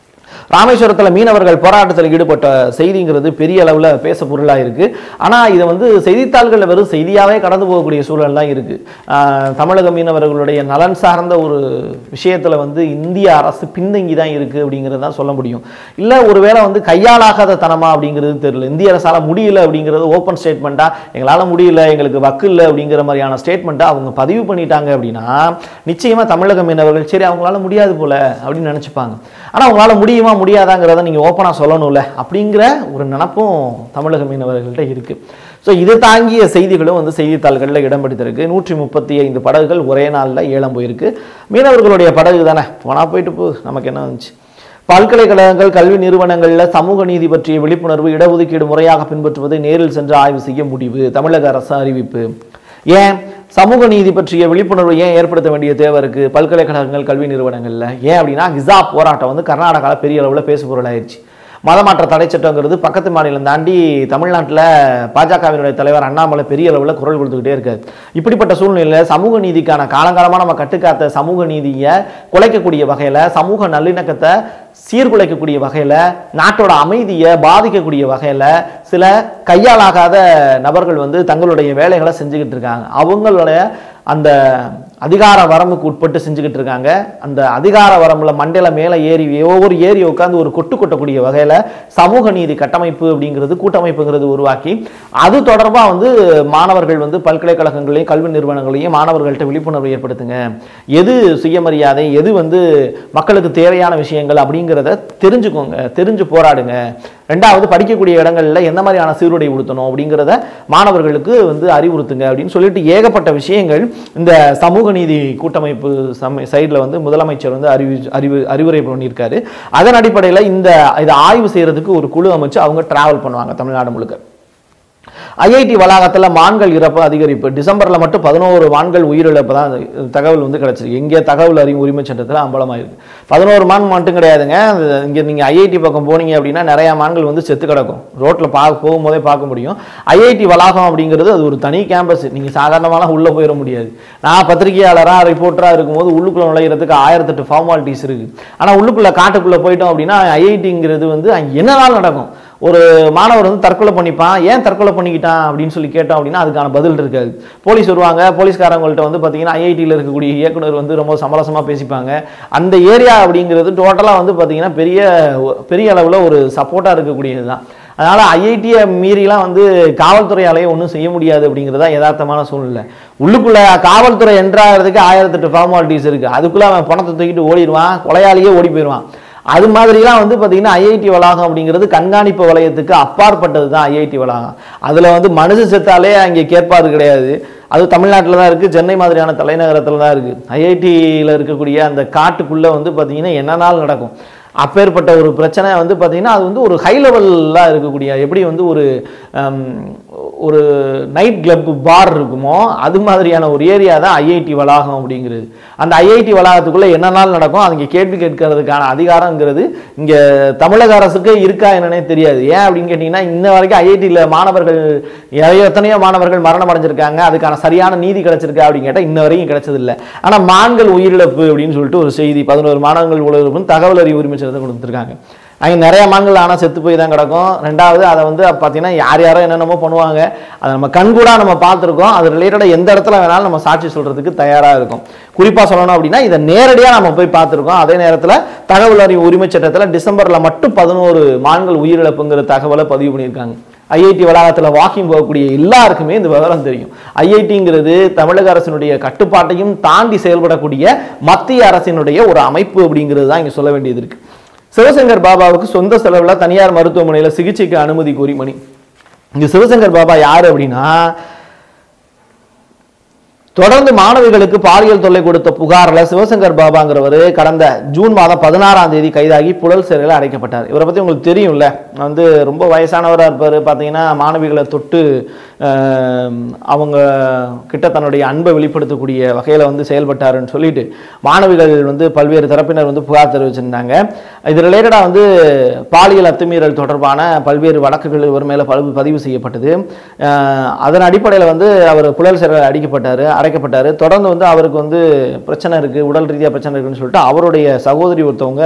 ராமேஸ்வரத்தில் மீனவர்கள் போராட்டத்தில் ஈடுபட்ட செய்திங்கிறது பெரிய அளவில் பேச பொருளாக இருக்கு ஆனால் இதை வந்து செய்தித்தாள்களில் வெறும் செய்தியாகவே கடந்து போகக்கூடிய சூழல் தான் இருக்கு ஆஹ் தமிழக மீனவர்களுடைய நலன் சார்ந்த ஒரு விஷயத்தில் வந்து இந்திய அரசு பின்தங்கி தான் இருக்கு அப்படிங்கிறது தான் சொல்ல முடியும் இல்லை ஒருவேளை வந்து கையாளாகாத தனமா அப்படிங்கிறது தெரியல இந்திய அரசால முடியல அப்படிங்கிறது ஓப்பன் ஸ்டேட்மெண்ட்டா எங்களால் முடியல எங்களுக்கு வக்கு இல்லை அப்படிங்கிற மாதிரியான ஸ்டேட்மெண்ட்டை அவங்க பதிவு பண்ணிட்டாங்க அப்படின்னா நிச்சயமா தமிழக மீனவர்கள் சரி அவங்களால முடியாது போல அப்படின்னு நினைச்சுப்பாங்க ஆனா அவங்களால முடியுமா முடியாதாங்கிறத நீங்க ஓப்பனா சொல்லணும்ல அப்படிங்கிற ஒரு நினப்பும் தமிழக மீனவர்கள்ட்ட இருக்கு ஸோ இது தாங்கிய செய்திகளும் வந்து செய்தித்தாள்களில் இடம் பிடித்திருக்கு நூற்றி முப்பத்தி ஐந்து படகுகள் ஒரே நாளில் ஏலம் போயிருக்கு மீனவர்களுடைய படகு தானே போனா போயிட்டு போ நமக்கு என்ன வந்துச்சு பல்கலைக்கழகங்கள் கல்வி நிறுவனங்களில் சமூக நீதி பற்றிய விழிப்புணர்வு இடஒதுக்கீடு முறையாக பின்பற்றுவதை நேரில் சென்று ஆய்வு செய்ய முடிவு தமிழக அரசு அறிவிப்பு ஏன் சமூக நீதி பற்றிய விழிப்புணர்வு ஏன் ஏற்படுத்த வேண்டிய தேவை இருக்கு பல்கலைக்கழகங்கள் கல்வி நிறுவனங்கள்ல ஏன் அப்படின்னா ஹிசா போராட்டம் வந்து கர்நாடகாவில் பெரிய அளவில் பேசுபொருளாயிருச்சு மதமாற்ற தடை சட்டங்கிறது பக்கத்து மாநிலம் தாண்டி தமிழ்நாட்டில் பாஜகவினுடைய தலைவர் அண்ணாமலை பெரிய அளவில் குரல் கொடுத்துக்கிட்டே இருக்காரு இப்படிப்பட்ட சூழ்நிலையில் சமூக நீதிக்கான காலங்காலமாக நம்ம கட்டுக்காத்த சமூக நீதியை குலைக்கக்கூடிய வகையில் சமூக நல்லிணக்கத்தை சீர்குலைக்கக்கூடிய வகையில் நாட்டோட அமைதியை பாதிக்கக்கூடிய வகையில் சில கையாலாகாத நபர்கள் வந்து தங்களுடைய வேலைகளை செஞ்சுக்கிட்டு இருக்காங்க அவங்களுடைய அந்த அதிகார வரம்புக்கு உட்பட்டு செஞ்சுக்கிட்டு இருக்காங்க அந்த அதிகார வரம்புல மண்டையில மேலே ஏறி ஒவ்வொரு ஏறி உட்காந்து ஒரு கொட்டு கொட்டக்கூடிய வகையில் சமூக நீதி கட்டமைப்பு அப்படிங்கிறது கூட்டமைப்புங்கிறது உருவாக்கி அது தொடர்பாக வந்து மாணவர்கள் வந்து பல்கலைக்கழகங்களையும் கல்வி நிறுவனங்களையும் மாணவர்கள்ட்ட விழிப்புணர்வு ஏற்படுத்துங்க எது சுயமரியாதை எது வந்து மக்களுக்கு தேவையான விஷயங்கள் அப்படிங்கிறத தெரிஞ்சுக்கோங்க தெரிஞ்சு போராடுங்க ரெண்டாவது படிக்கக்கூடிய இடங்கள்ல எந்த மாதிரியான சீருடை உடுத்தணும் அப்படிங்கிறத மாணவர்களுக்கு வந்து அறிவுறுத்துங்க அப்படின்னு சொல்லிட்டு ஏகப்பட்ட விஷயங்கள் இந்த சமூக நீதி கூட்டமைப்பு சம சைடில் வந்து முதலமைச்சர் வந்து அறிவி அறிவு அறிவுரை பண்ணியிருக்காரு அதன் அடிப்படையில் இந்த இதை ஆய்வு செய்யறதுக்கு ஒரு குழு அமைச்சு அவங்க டிராவல் பண்ணுவாங்க தமிழ்நாடு முழுக்க ஐஐடி வளாகத்தில் மான்கள் இறப்பு அதிகரிப்பு டிசம்பரில் மட்டும் பதினோரு மான்கள் உயிரிழப்பு தான் தகவல் வந்து கிடைச்சிருக்கு இங்கே தகவல் அறிவு உரிமை சட்டத்தில் அம்பலமாயிருக்கு பதினோரு மான் மட்டும் கிடையாதுங்க இங்கே நீங்கள் ஐஐடி பக்கம் போனீங்க அப்படின்னா நிறைய மான்கள் வந்து செத்து கிடக்கும் ரோட்டில் பா போகும்போதே பார்க்க முடியும் ஐஐடி வளாகம் அப்படிங்கிறது அது ஒரு தனி கேம்பஸ் நீங்கள் சாதாரணமாலாம் உள்ளே போயிட முடியாது நான் பத்திரிகையாளராக ரிப்போர்ட்டராக இருக்கும்போது உள்ளுக்குள்ளே நுழையிறதுக்கு ஆயிரத்தெட்டு ஃபார்மாலிட்டிஸ் இருக்குது ஆனால் உள்ளுக்குள்ளே காட்டுக்குள்ளே போயிட்டோம் அப்படின்னா ஐஐடிங்கிறது வந்து அங்கே என்னதான் நடக்கும் ஒரு மாணவர் வந்து தற்கொலை பண்ணிப்பான் ஏன் தற்கொலை பண்ணிக்கிட்டான் அப்படின்னு சொல்லி கேட்டோம் அப்படின்னா அதுக்கான பதில் இருக்காது போலீஸ் வருவாங்க போலீஸ்காரங்கள்ட்ட வந்து பார்த்தீங்கன்னா ஐஐடியில் இருக்கக்கூடிய இயக்குனர் வந்து ரொம்ப சமரசமாக பேசிப்பாங்க அந்த ஏரியா அப்படிங்கிறது டோட்டலாக வந்து பார்த்தீங்கன்னா பெரிய பெரிய அளவில் ஒரு சப்போர்ட்டாக இருக்கக்கூடியது தான் அதனால் ஐஐடியை மீறிலாம் வந்து காவல்துறையாலேயே ஒன்றும் செய்ய முடியாது அப்படிங்கிறதா யதார்த்தமான சூழ்நிலை உள்ளுக்குள்ள காவல்துறை என்றாகிறதுக்கு ஆயிரத்தெட்டு ஃபார்மாலிட்டிஸ் இருக்குது அதுக்குள்ளே அவன் பணத்தை தூக்கிட்டு ஓடிடுவான் கொலையாளியே ஓடி போயிடுவான் அது மாதிரிலாம் வந்து பார்த்தீங்கன்னா ஐஐடி வளாகம் அப்படிங்கிறது கண்காணிப்பு வளையத்துக்கு அப்பாற்பட்டது தான் ஐஐடி வளாகம் அதில் வந்து மனுஷ செத்தாலே அங்கே கேட்பாது கிடையாது அது தமிழ்நாட்டில் தான் இருக்குது சென்னை மாதிரியான தலைநகரத்தில் தான் இருக்குது ஐஐடியில் இருக்கக்கூடிய அந்த காட்டுக்குள்ளே வந்து பார்த்தீங்கன்னா என்ன நாள் நடக்கும் அப்பேற்பட்ட ஒரு பிரச்சனை வந்து பார்த்தீங்கன்னா அது வந்து ஒரு ஹை லெவலில் இருக்கக்கூடிய எப்படி வந்து ஒரு ஹம், ஒரு நைட் கிளப் பார் இருக்குமோ அது மாதிரியான ஒரு ஏரியா தான் ஐஐடி வளாகம் அப்படிங்கிறது அந்த ஐஐடி வளாகத்துக்குள்ளே என்ன நாள் நடக்கும் அதுங்க கேள்வி கேட்கறதுக்கான அதிகாரங்கிறது இங்கே தமிழக அரசுக்கு இருக்கா என்னன்னே தெரியாது ஏன் அப்படின்னு கேட்டிங்கன்னா இன்ன வரைக்கும் ஐஐடியில் மாணவர்கள் எ- எத்தனையோ மாணவர்கள் மரணம் அடைஞ்சிருக்காங்க அதுக்கான சரியான நீதி கிடைச்சிருக்கா அப்படின்னு கேட்டால் இன்ன வரைக்கும் கிடைச்சதில்லை ஆனால் மான்கள் உயிரிழப்பு அப்படின்னு சொல்லிட்டு ஒரு செய்தி பதினோரு மாணவர்கள் உயிரிழப்புன்னு தகவல் அறிவு உரிமை சட்டத்தை கொடுத்துருக்காங்க அங்கே நிறைய மான்கள் ஆனால் செத்து போய் தான் கிடக்கும் ரெண்டாவது அதை வந்து பார்த்தீங்கன்னா யார் யாரோ என்னென்னமோ பண்ணுவாங்க அதை நம்ம கண்கூடாக நம்ம பார்த்துருக்கோம் அது ரிலேட்டடாக எந்த இடத்துல வேணாலும் நம்ம சாட்சி சொல்கிறதுக்கு தயாராக இருக்கும் குறிப்பாக சொல்லணும் அப்படின்னா இதை நேரடியாக நம்ம போய் பார்த்துருக்கோம் அதே நேரத்தில் தகவல் அறிவு உரிமை சட்டத்தில் டிசம்பரில் மட்டும் பதினோரு மான்கள் உயிரிழப்புங்கிற தகவலை பதிவு பண்ணியிருக்காங்க ஐஐடி வளாகத்தில் வாக்கிங் போகக்கூடிய எல்லாருக்குமே இந்த விவரம் தெரியும் ஐஐடிங்கிறது தமிழக அரசினுடைய கட்டுப்பாட்டையும் தாண்டி செயல்படக்கூடிய மத்திய அரசினுடைய ஒரு அமைப்பு அப்படிங்கிறது தான் இங்கே சொல்ல வேண்டியது இருக்கு சிவசங்கர் பாபாவுக்கு சொந்த செலவில் தனியார் மருத்துவமனையில் சிகிச்சைக்கு அனுமதி கோரி மணி இங்க சிவசங்கர் பாபா யாரு அப்படின்னா தொடர்ந்து மாணவிகளுக்கு பாலியல் தொல்லை கொடுத்த புகார்ல சிவசங்கர் பாபாங்கிறவர் கடந்த ஜூன் மாதம் பதினாறாம் தேதி கைதாகி புழல் சிறையில் அடைக்கப்பட்டார் இவரை பத்தி உங்களுக்கு தெரியும்ல வந்து ரொம்ப வயசானவராக இருப்பார் பார்த்தீங்கன்னா மாணவிகளை தொட்டு ஆஹ், அவங்க கிட்ட தன்னுடைய அன்பை வெளிப்படுத்தக்கூடிய வகையில் வந்து செயல்பட்டாருன்னு சொல்லிட்டு மாணவிகள் வந்து பல்வேறு தரப்பினர் வந்து புகார் தெரிவிச்சிருந்தாங்க இது ரிலேட்டடாக வந்து பாலியல் அத்துமீறல் தொடர்பான பல்வேறு வழக்குகள் இவர் மேலே பதிவு செய்யப்பட்டது ஆஹ், அதன் அடிப்படையில் வந்து அவர் புழல் சிறையில் அடிக்கப்பட்டார் அடைக்கப்பட்டார் தொடர்ந்து வந்து அவருக்கு வந்து பிரச்சனை இருக்குது உடல் ரீதியாக பிரச்சனை இருக்குன்னு சொல்லிட்டு அவருடைய சகோதரி ஒருத்தவங்க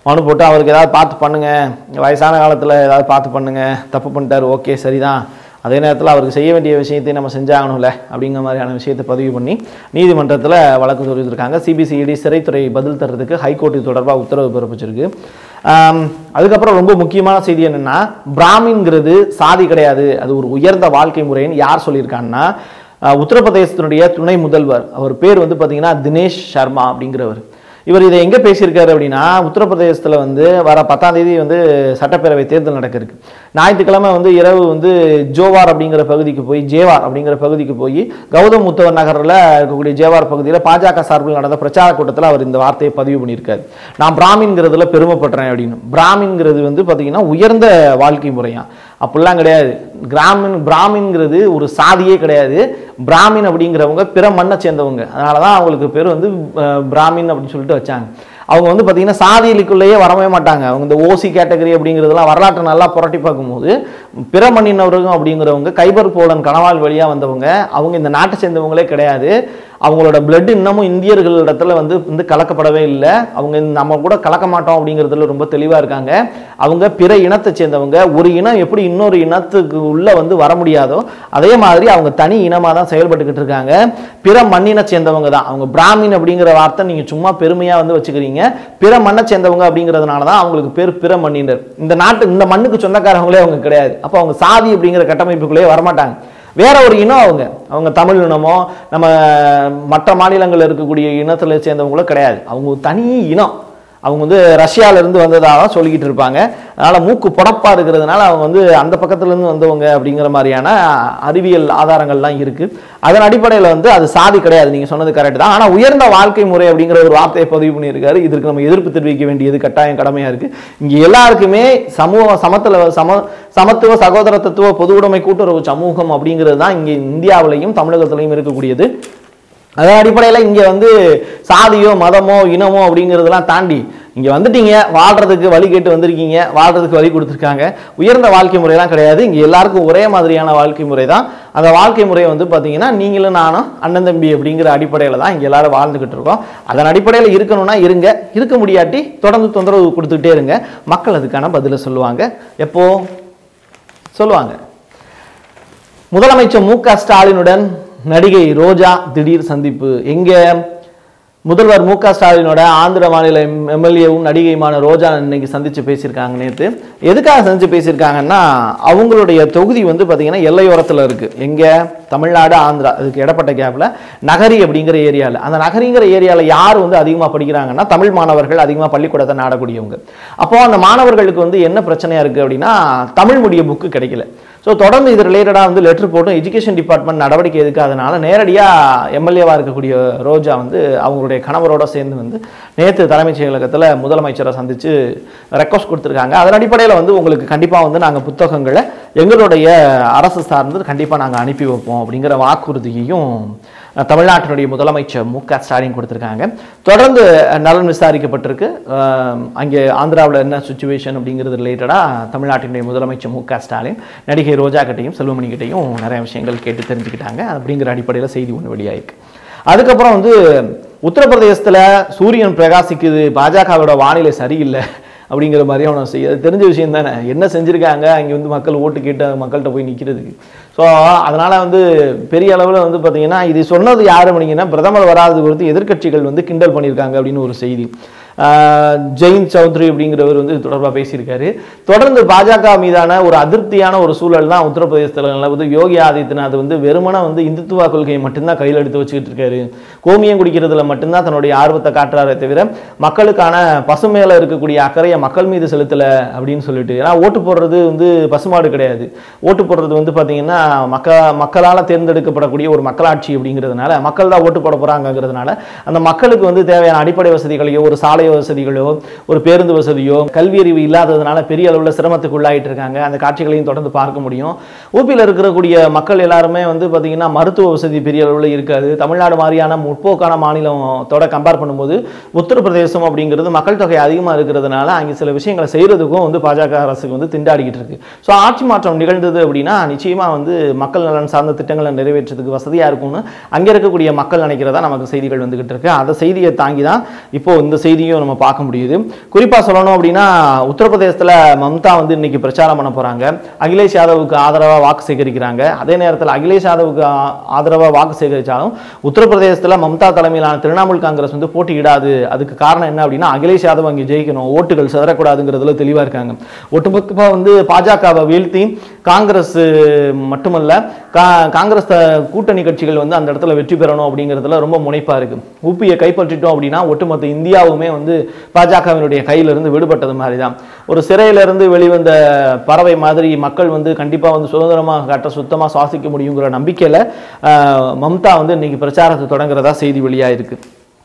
மனு போட்டு அவருக்கு ஏதாவது பார்த்து பண்ணுங்க வயசான காலத்தில் ஏதாவது பார்த்து பண்ணுங்க தப்பு பண்ணிட்டாரு ஓகே சரிதான் அதே நேரத்தில் அவருக்கு செய்ய வேண்டிய விஷயத்தை நம்ம செஞ்சாகணும்ல அப்படிங்கிற மாதிரியான விஷயத்தை பதிவு பண்ணி நீதிமன்றத்தில் வழக்கு தெரிவித்திருக்காங்க சிபிசிஐடி சிறைத்துறை பதில் தர்றதுக்கு ஹைகோர்ட் இது தொடர்பாக உத்தரவு பிறப்பிச்சிருக்கு ஆம், அதுக்கப்புறம் ரொம்ப முக்கியமான செய்தி என்னன்னா பிராமின்ங்கிறது சாதி கிடையாது அது ஒரு உயர்ந்த வாழ்க்கை முறைன்னு யார் சொல்லியிருக்காங்கன்னா அஹ், உத்தரப்பிரதேசத்தினுடைய துணை முதல்வர் அவர் பேர் வந்து பார்த்தீங்கன்னா தினேஷ் சர்மா அப்படிங்கிறவர் இவர் இதை எங்கே பேசியிருக்காரு அப்படின்னா உத்தரப்பிரதேசத்தில் வந்து வர பத்தாம் தேதி வந்து சட்டப்பேரவை தேர்தல் நடக்க இருக்கு ஞாயிற்றுக்கிழமை வந்து இரவு வந்து ஜோவார் அப்படிங்கிற பகுதிக்கு போய் ஜேவார் அப்படிங்கிற பகுதிக்கு போய் கௌதம் முத்தவர் நகரில் இருக்கக்கூடிய ஜேவார் பகுதியில் பாஜக சார்பில் நடந்த பிரச்சார கூட்டத்தில் அவர் இந்த வார்த்தையை பதிவு பண்ணியிருக்காரு நான் பிராமின்ங்கிறதுல பெருமைப்படுறேன் அப்படின்னு பிராமின்ங்கிறது வந்து பார்த்தீங்கன்னா உயர்ந்த வாழ்க்கை முறையா அப்படிலாம் கிடையாது கிராமின் பிராமின்ங்கிறது ஒரு சாதியே கிடையாது பிராமின் அப்படிங்கிறவங்க பிற மண்ணை சேர்ந்தவங்க அதனால தான் அவங்களுக்கு பேர் வந்து அஹ், பிராமின் அப்படின்னு சொல்லிட்டு வச்சாங்க அவங்க வந்து பார்த்தீங்கன்னா சாதிகளுக்குள்ளேயே வரவே மாட்டாங்க அவங்க இந்த ஓசி கேட்டகரி அப்படிங்கிறதெல்லாம் வரலாற்றை நல்லா புரட்டி பார்க்கும்போது பிற மண்ணினவர்கள் அப்படிங்கிறவங்க கைபர் போலன் கணவால் வழியாக வந்தவங்க அவங்க இந்த நாட்டை சேர்ந்தவங்களே கிடையாது அவங்களோட பிளட் இன்னமும் இந்தியர்கள் இடத்துல வந்து வந்து கலக்கப்படவே இல்லை அவங்க நம்ம கூட கலக்க மாட்டோம் அப்படிங்கிறதுல ரொம்ப தெளிவாக இருக்காங்க அவங்க பிற இனத்தை சேர்ந்தவங்க ஒரு இனம் எப்படி இன்னொரு இனத்துக்கு உள்ள வந்து வர முடியாதோ அதே மாதிரி அவங்க தனி இனமாக தான் செயல்பட்டுக்கிட்டு இருக்காங்க பிற மண்ணினை சேர்ந்தவங்க தான் அவங்க பிராமின் அப்படிங்கிற வார்த்தை நீங்கள் சும்மா பெருமையாக வந்து வச்சுக்கிறீங்க பிற மண்ணை சேர்ந்தவங்க அப்படிங்கிறதுனால தான் அவங்களுக்கு பேர் பிற மண்ணினர் இந்த நாட்டு இந்த மண்ணுக்கு சொந்தக்காரங்களே அவங்க கிடையாது அப்போ அவங்க சாதி அப்படிங்கிற கட்டமைப்புக்குள்ளேயே வரமாட்டாங்க வேற ஒரு இனம் அவங்க அவங்க தமிழ் இனமோ நம்ம மற்ற மாநிலங்களில் இருக்கக்கூடிய இனத்தில் சேர்ந்தவங்களோ கிடையாது அவங்க ஒரு தனி இனம் அவங்க வந்து ரஷ்யால இருந்து வந்ததாக தான் சொல்லிக்கிட்டு இருப்பாங்க அதனால மூக்கு புடப்பா இருக்கிறதுனால அவங்க வந்து அந்த பக்கத்துல இருந்து வந்தவங்க அப்படிங்கிற மாதிரியான அறிவியல் ஆதாரங்கள்லாம் இருக்கு அதன் அடிப்படையில் வந்து அது சாதி கிடையாது நீங்க சொன்னது கரெக்ட் தான் ஆனா உயர்ந்த வாழ்க்கை முறை அப்படிங்கிற ஒரு வார்த்தையை பதிவு பண்ணியிருக்காரு இதற்கு நம்ம எதிர்ப்பு தெரிவிக்க வேண்டியது கட்டாயம் கடமையா இருக்கு இங்க எல்லாருக்குமே சமூக சமத்துல சம சமத்துவ சகோதரத்துவ பொது உடைமை கூட்டுறவு சமூகம் அப்படிங்கிறது தான் இங்க இந்தியாவிலையும் தமிழகத்திலையும் இருக்கக்கூடியது அதன் அடிப்படையில் இங்கே வந்து சாதியோ மதமோ இனமோ அப்படிங்கிறதெல்லாம் தாண்டி இங்கே வந்துட்டீங்க வாழ்றதுக்கு வழி கேட்டு வந்திருக்கீங்க வாழ்றதுக்கு வழி கொடுத்துருக்காங்க உயர்ந்த வாழ்க்கை முறையெல்லாம் கிடையாது இங்கே எல்லாருக்கும் ஒரே மாதிரியான வாழ்க்கை முறை தான் அந்த வாழ்க்கை முறையை வந்து பார்த்தீங்கன்னா நீங்களும் நானும் அண்ணன் தம்பி அப்படிங்கிற அடிப்படையில் தான் இங்கே எல்லாரும் வாழ்ந்துக்கிட்டு இருக்கோம் அதன் அடிப்படையில் இருக்கணும்னா இருங்க இருக்க முடியாட்டி தொடர்ந்து தொந்தரவு கொடுத்துக்கிட்டே இருங்க மக்கள் அதுக்கான பதிலை சொல்லுவாங்க எப்போ சொல்லுவாங்க முதலமைச்சர் மு க ஸ்டாலினுடன் நடிகை ரோஜா திடீர் சந்திப்பு எங்க முதல்வர் மு க ஸ்டாலினோட ஆந்திர மாநில எம்எல்ஏவும் நடிகையுமான ரோஜா இன்னைக்கு சந்திச்சு பேசியிருக்காங்க நேற்று எதுக்காக சந்திச்சு பேசியிருக்காங்கன்னா அவங்களுடைய தொகுதி வந்து பார்த்தீங்கன்னா எல்லையோரத்தில் இருக்கு எங்க தமிழ்நாடு ஆந்திரா அதுக்கு இடப்பட்ட கேப்ல நகரி அப்படிங்கிற ஏரியாவில் அந்த நகரிங்கிற ஏரியாவில் யார் வந்து அதிகமாக படிக்கிறாங்கன்னா தமிழ் மாணவர்கள் அதிகமாக பள்ளிக்கூடத்தை நாடக்கூடியவங்க அப்போ அந்த மாணவர்களுக்கு வந்து என்ன பிரச்சனையா இருக்கு அப்படின்னா தமிழ் மொழிய புக்கு கிடைக்கல ஸோ தொடர்ந்து இது ரிலேட்டடாக வந்து லெட்டர் போட்டும் எஜுகேஷன் டிபார்ட்மெண்ட் நடவடிக்கை எடுக்காதனால நேரடியாக எம்எல்ஏவாக இருக்கக்கூடிய ரோஜா வந்து அவங்களுடைய கணவரோட சேர்ந்து வந்து நேற்று தலைமைச் செயலகத்தில் முதலமைச்சரை சந்தித்து ரெக்வஸ்ட் கொடுத்துருக்காங்க அதன் அடிப்படையில் வந்து உங்களுக்கு கண்டிப்பாக வந்து நாங்கள் புத்தகங்களை எங்களுடைய அரசு சார்ந்து கண்டிப்பாக நாங்கள் அனுப்பி வைப்போம் அப்படிங்கிற வாக்குறுதியையும் அஹ், தமிழ்நாட்டினுடைய முதலமைச்சர் மு க ஸ்டாலின் கொடுத்துருக்காங்க தொடர்ந்து அஹ், நலன் விசாரிக்கப்பட்டிருக்கு அஹ், அங்கே ஆந்திராவில் என்ன சுச்சுவேஷன் அப்படிங்கிறது ரிலேட்டடாக தமிழ்நாட்டினுடைய முதலமைச்சர் மு க ஸ்டாலின் நடிகை ரோஜா கிட்டையும் செல்வமணி கிட்டையும் நிறைய விஷயங்கள் கேட்டு தெரிஞ்சுக்கிட்டாங்க அப்படிங்கிற அடிப்படையில் செய்தி ஒன்று வெளியாயிருக்கு அதுக்கப்புறம் வந்து உத்தரப்பிரதேசத்தில் சூரியன் பிரகாசிக்குது பாஜகவோட வானிலை சரியில்லை அப்படிங்கிற மாதிரியே அவனை செய்ய அது தெரிஞ்ச விஷயம் தானே என்ன செஞ்சுருக்காங்க அங்கே வந்து மக்கள் ஓட்டு கேட்டு மக்கள்கிட்ட போய் நிற்கிறதுக்கு ஸோ அதனால் வந்து பெரிய அளவில் வந்து பார்த்தீங்கன்னா இது சொன்னது யார் அப்படிங்கன்னா பிரதமர் வராது குறித்து எதிர்க்கட்சிகள் வந்து கிண்டல் பண்ணியிருக்காங்க அப்படின்னு ஒரு செய்தி ஆஹ் ஜெயின் சௌத்ரி அப்படிங்கிறவர் வந்து இது தொடர்பாக பேசியிருக்காரு தொடர்ந்து பாஜக மீதான ஒரு அதிருப்தியான ஒரு சூழல் தான் உத்தரப்பிரதேசத்தில் நிலவுது யோகி ஆதித்யநாத் வந்து வெறுமனே வந்து இந்துத்துவ கொள்கையை மட்டும்தான் கையில் எடுத்து வச்சுக்கிட்டு இருக்காரு கோமியம் குடிக்கிறதுல மட்டும்தான் தன்னுடைய ஆர்வத்தை காட்டுறாரே தவிர மக்களுக்கான பசுமையில இருக்கக்கூடிய அக்கறையை மக்கள் மீது செலுத்தலை அப்படின்னு சொல்லிட்டு ஏன்னா ஓட்டு போடுறது வந்து பசுமாடு கிடையாது ஓட்டு போடுறது வந்து பார்த்தீங்கன்னா மக்க மக்களால் தேர்ந்தெடுக்கப்படக்கூடிய ஒரு மக்களாட்சி அப்படிங்கிறதுனால மக்கள் தான் ஓட்டு போட போகிறாங்கிறதுனால அந்த மக்களுக்கு வந்து தேவையான அடிப்படை வசதிகளையோ ஒரு சாலை வசதிகளோ ஒரு பேருந்து வசதியோ கல்வி அறிவு இல்லாததுனால பெரிய அளவில் சிரமத்துக்கு உள்ளாயிட்டு இருக்காங்க அந்த காட்சிகளையும் தொடர்ந்து பார்க்க முடியும் ஊபியில் இருக்கக்கூடிய மக்கள் எல்லாருமே வந்து பார்த்தீங்கன்னா மருத்துவ வசதி பெரிய அளவில் இருக்காது தமிழ்நாடு மாதிரியான முற்போக்கான மாநிலத்தோட கம்பேர் பண்ணும்போது உத்தரப்பிரதேசம் அப்படிங்கிறது மக்கள் தொகை அதிகமாக இருக்கிறதுனால அங்கே சில விஷயங்களை செய்கிறதுக்கும் வந்து பாஜக அரசுக்கு வந்து திண்டாடிக்கிட்டு இருக்கு ஸோ ஆட்சி மாற்றம் நிகழ்ந்தது அப்படின்னா நிச்சயமாக வந்து மக்கள் நலன் சார்ந்த திட்டங்களை நிறைவேற்றுறதுக்கு வசதியாக இருக்கும்னு அங்கே இருக்கக்கூடிய மக்கள் நினைக்கிறதா நமக்கு செய்திகள் வந்துகிட்டு இருக்கு அந்த செய்தியை தாங்கி தான் இப்போ இந்த செய்தியும் செய்தியும் நம்ம பார்க்க முடியுது குறிப்பாக சொல்லணும் அப்படின்னா உத்தரப்பிரதேசத்தில் மம்தா வந்து இன்னைக்கு பிரச்சாரம் பண்ண போகிறாங்க அகிலேஷ் யாதவுக்கு ஆதரவாக வாக்கு சேகரிக்கிறாங்க அதே நேரத்தில் அகிலேஷ் யாதவுக்கு ஆ- ஆதரவாக வாக்கு சேகரித்தாலும் உத்தரப்பிரதேசத்தில் மம்தா தலைமையிலான திரிணாமுல் காங்கிரஸ் வந்து போட்டியிடாது அதுக்கு காரணம் என்ன அப்படின்னா அகிலேஷ் யாதவ் அங்கே ஜெயிக்கணும் ஓட்டுகள் சிதறக்கூடாதுங்கிறதுல தெளிவாக இருக்காங்க ஒட்டுமொத்தமாக வந்து பாஜகவை வீழ்த்தி காங்கிரஸ் மட்டுமல்ல கா காங்கிரஸ் த- கூட்டணி கட்சிகள் வந்து அந்த இடத்துல வெற்றி பெறணும் அப்படிங்கிறதுல ரொம்ப முனைப்பாக இருக்கு ஊப்பியை கைப்பற்றிட்டோம் அப்படின்னா ஒட்டுமொத்த இந்தியாவுமே வந்து பாஜகவினுடைய கையிலிருந்து விடுபட்டது மாதிரி தான் ஒரு சிறையிலிருந்து வெளிவந்த பறவை மாதிரி மக்கள் வந்து கண்டிப்பாக வந்து சுதந்திரமாக காட்ட சுத்தமாக சுவாசிக்க முடியுங்கிற நம்பிக்கையில் ஆஹ், மம்தா வந்து இன்னைக்கு பிரச்சாரத்தை தொடங்குறதா செய்தி வெளியாக இருக்கு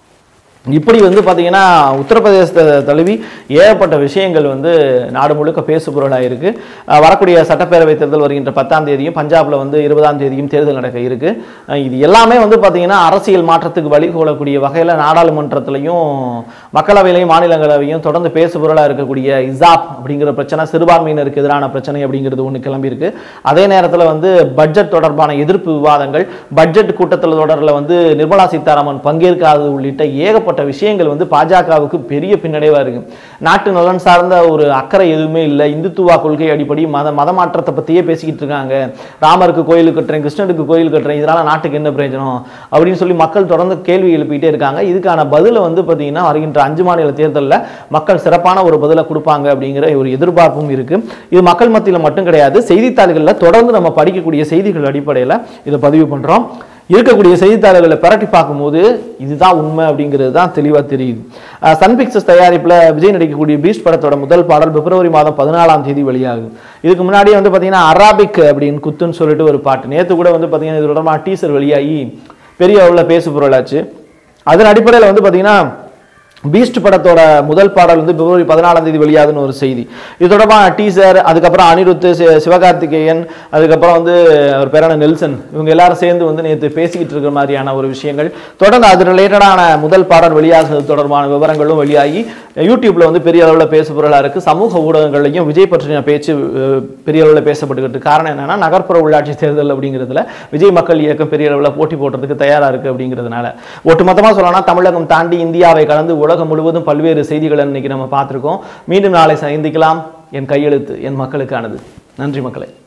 இப்படி வந்து பார்த்தீங்கன்னா உத்தரப்பிரதேசத்தை தழுவி ஏகப்பட்ட விஷயங்கள் வந்து நாடு முழுக்க பேசு பொருளாக இருக்கு அஹ் வரக்கூடிய சட்டப்பேரவை தேர்தல் வருகின்ற பத்தாம் தேதியும் பஞ்சாப்ல வந்து இருபதாம் தேதியும் தேர்தல் நடக்க இருக்கு அஹ் இது எல்லாமே வந்து பார்த்தீங்கன்னா அரசியல் மாற்றத்துக்கு வழிகோலக்கூடிய வகையில் நாடாளுமன்றத்திலையும் மக்களவையிலையும் மாநிலங்களவையும் தொடர்ந்து பேசு பொருளாக இருக்கக்கூடிய இசாப் அப்படிங்கிற பிரச்சனை சிறுபான்மையினருக்கு எதிரான பிரச்சனை அப்படிங்கிறது ஒன்று கிளம்பியிருக்கு அதே நேரத்தில் வந்து பட்ஜெட் தொடர்பான எதிர்ப்பு விவாதங்கள் பட்ஜெட் கூட்டத்தில் தொடரில் வந்து நிர்மலா சீதாராமன் பங்கேற்காதது உள்ளிட்ட ஏகப்பட்ட விஷயங்கள் வந்து பாஜகவுக்கு பெரிய பின்னடைவாக இருக்கு நாட்டு நலன் சார்ந்த ஒரு அக்கறை எதுவுமே இல்லை இந்துத்துவா கொள்கை அடிப்படை மத மதமாற்றத்தை பற்றியே பேசிக்கிட்டு இருக்காங்க ராமருக்கு கோயில் கட்டுறேன் கிருஷ்ணனுக்கு கோயில் கட்டுறேன் இதனால நாட்டுக்கு என்ன பிரயோஜனம் அப்படின்னு சொல்லி மக்கள் தொடர்ந்து கேள்வி எழுப்பிட்டே இருக்காங்க இதுக்கான பதிலை வந்து பார்த்தீங்கன்னா வருகின்ற அஞ்சு மாநில தேர்தலில் மக்கள் சிறப்பான ஒரு பதிலை கொடுப்பாங்க அப்படிங்கிற ஒரு எதிர்பார்ப்பும் இருக்கு இது மக்கள் மத்தியில் மட்டும் கிடையாது செய்தித்தாள்களில் தொடர்ந்து நம்ம படிக்கக்கூடிய செய்திகள் அடிப்படையில் இதை பதிவு பண்றோம் இருக்கக்கூடிய செய்தித்தாள்களை பிரட்டி பார்க்கும்போது இதுதான் உண்மை அப்படிங்கிறது தான் தெளிவாக தெரியுது அஹ் சன் பிக்சர்ஸ் தயாரிப்பில் விஜய் நடிக்கக்கூடிய பீஸ்ட் படத்தோட முதல் பாடல் பிப்ரவரி மாதம் பதினாலாம் தேதி வெளியாகுது இதுக்கு முன்னாடியே வந்து பார்த்தீங்கன்னா அராபிக் அப்படின்னு குத்துன்னு சொல்லிட்டு ஒரு பாட்டு நேற்று கூட வந்து பார்த்தீங்கன்னா இது தொடர்பான டீசர் வெளியாகி பெரிய அளவில் பேசு பொருளாச்சு அதன் அடிப்படையில் வந்து பார்த்தீங்கன்னா பீஸ்ட் படத்தோட முதல் பாடல் வந்து பிப்ரவரி பதினாலாம் தேதி வெளியாகுதுன்னு ஒரு செய்தி இது தொடர்பான டீசர் அதுக்கப்புறம் அனிருத் சி- சிவகார்த்திகேயன் அதுக்கப்புறம் வந்து அவர் பேரான நெல்சன் இவங்க எல்லாரும் சேர்ந்து வந்து நேற்று பேசிக்கிட்டு இருக்கிற மாதிரியான ஒரு விஷயங்கள் தொடர்ந்து அது ரிலேட்டடான முதல் பாடல் வெளியாகிறது தொடர்பான விவரங்களும் வெளியாகி யூடியூப்ல வந்து பெரிய அளவில் பேசு பொருளாக இருக்கு சமூக ஊடகங்கள்லையும் விஜய் பற்றின பேச்சு அஹ், பெரிய அளவில் பேசப்பட்டுக்கிட்டு இருக்கு. காரணம் என்னன்னா நகர்ப்புற உள்ளாட்சி தேர்தல் அப்படிங்கிறதுல விஜய் மக்கள் இயக்கம் பெரிய அளவில் போட்டி போடுறதுக்கு தயாரா இருக்கு அப்படிங்கிறதுனால ஒட்டுமொத்தமா சொல்லணும்னா தமிழகம் தாண்டி இந்தியாவை கடந்து உலகம் முழுவதும் பல்வேறு செய்திகளை இன்னைக்கு நம்ம பார்த்திருக்கோம் மீண்டும் நாளை சந்திக்கலாம் என் கையெழுத்து என் மக்களுக்கானது நன்றி மக்களே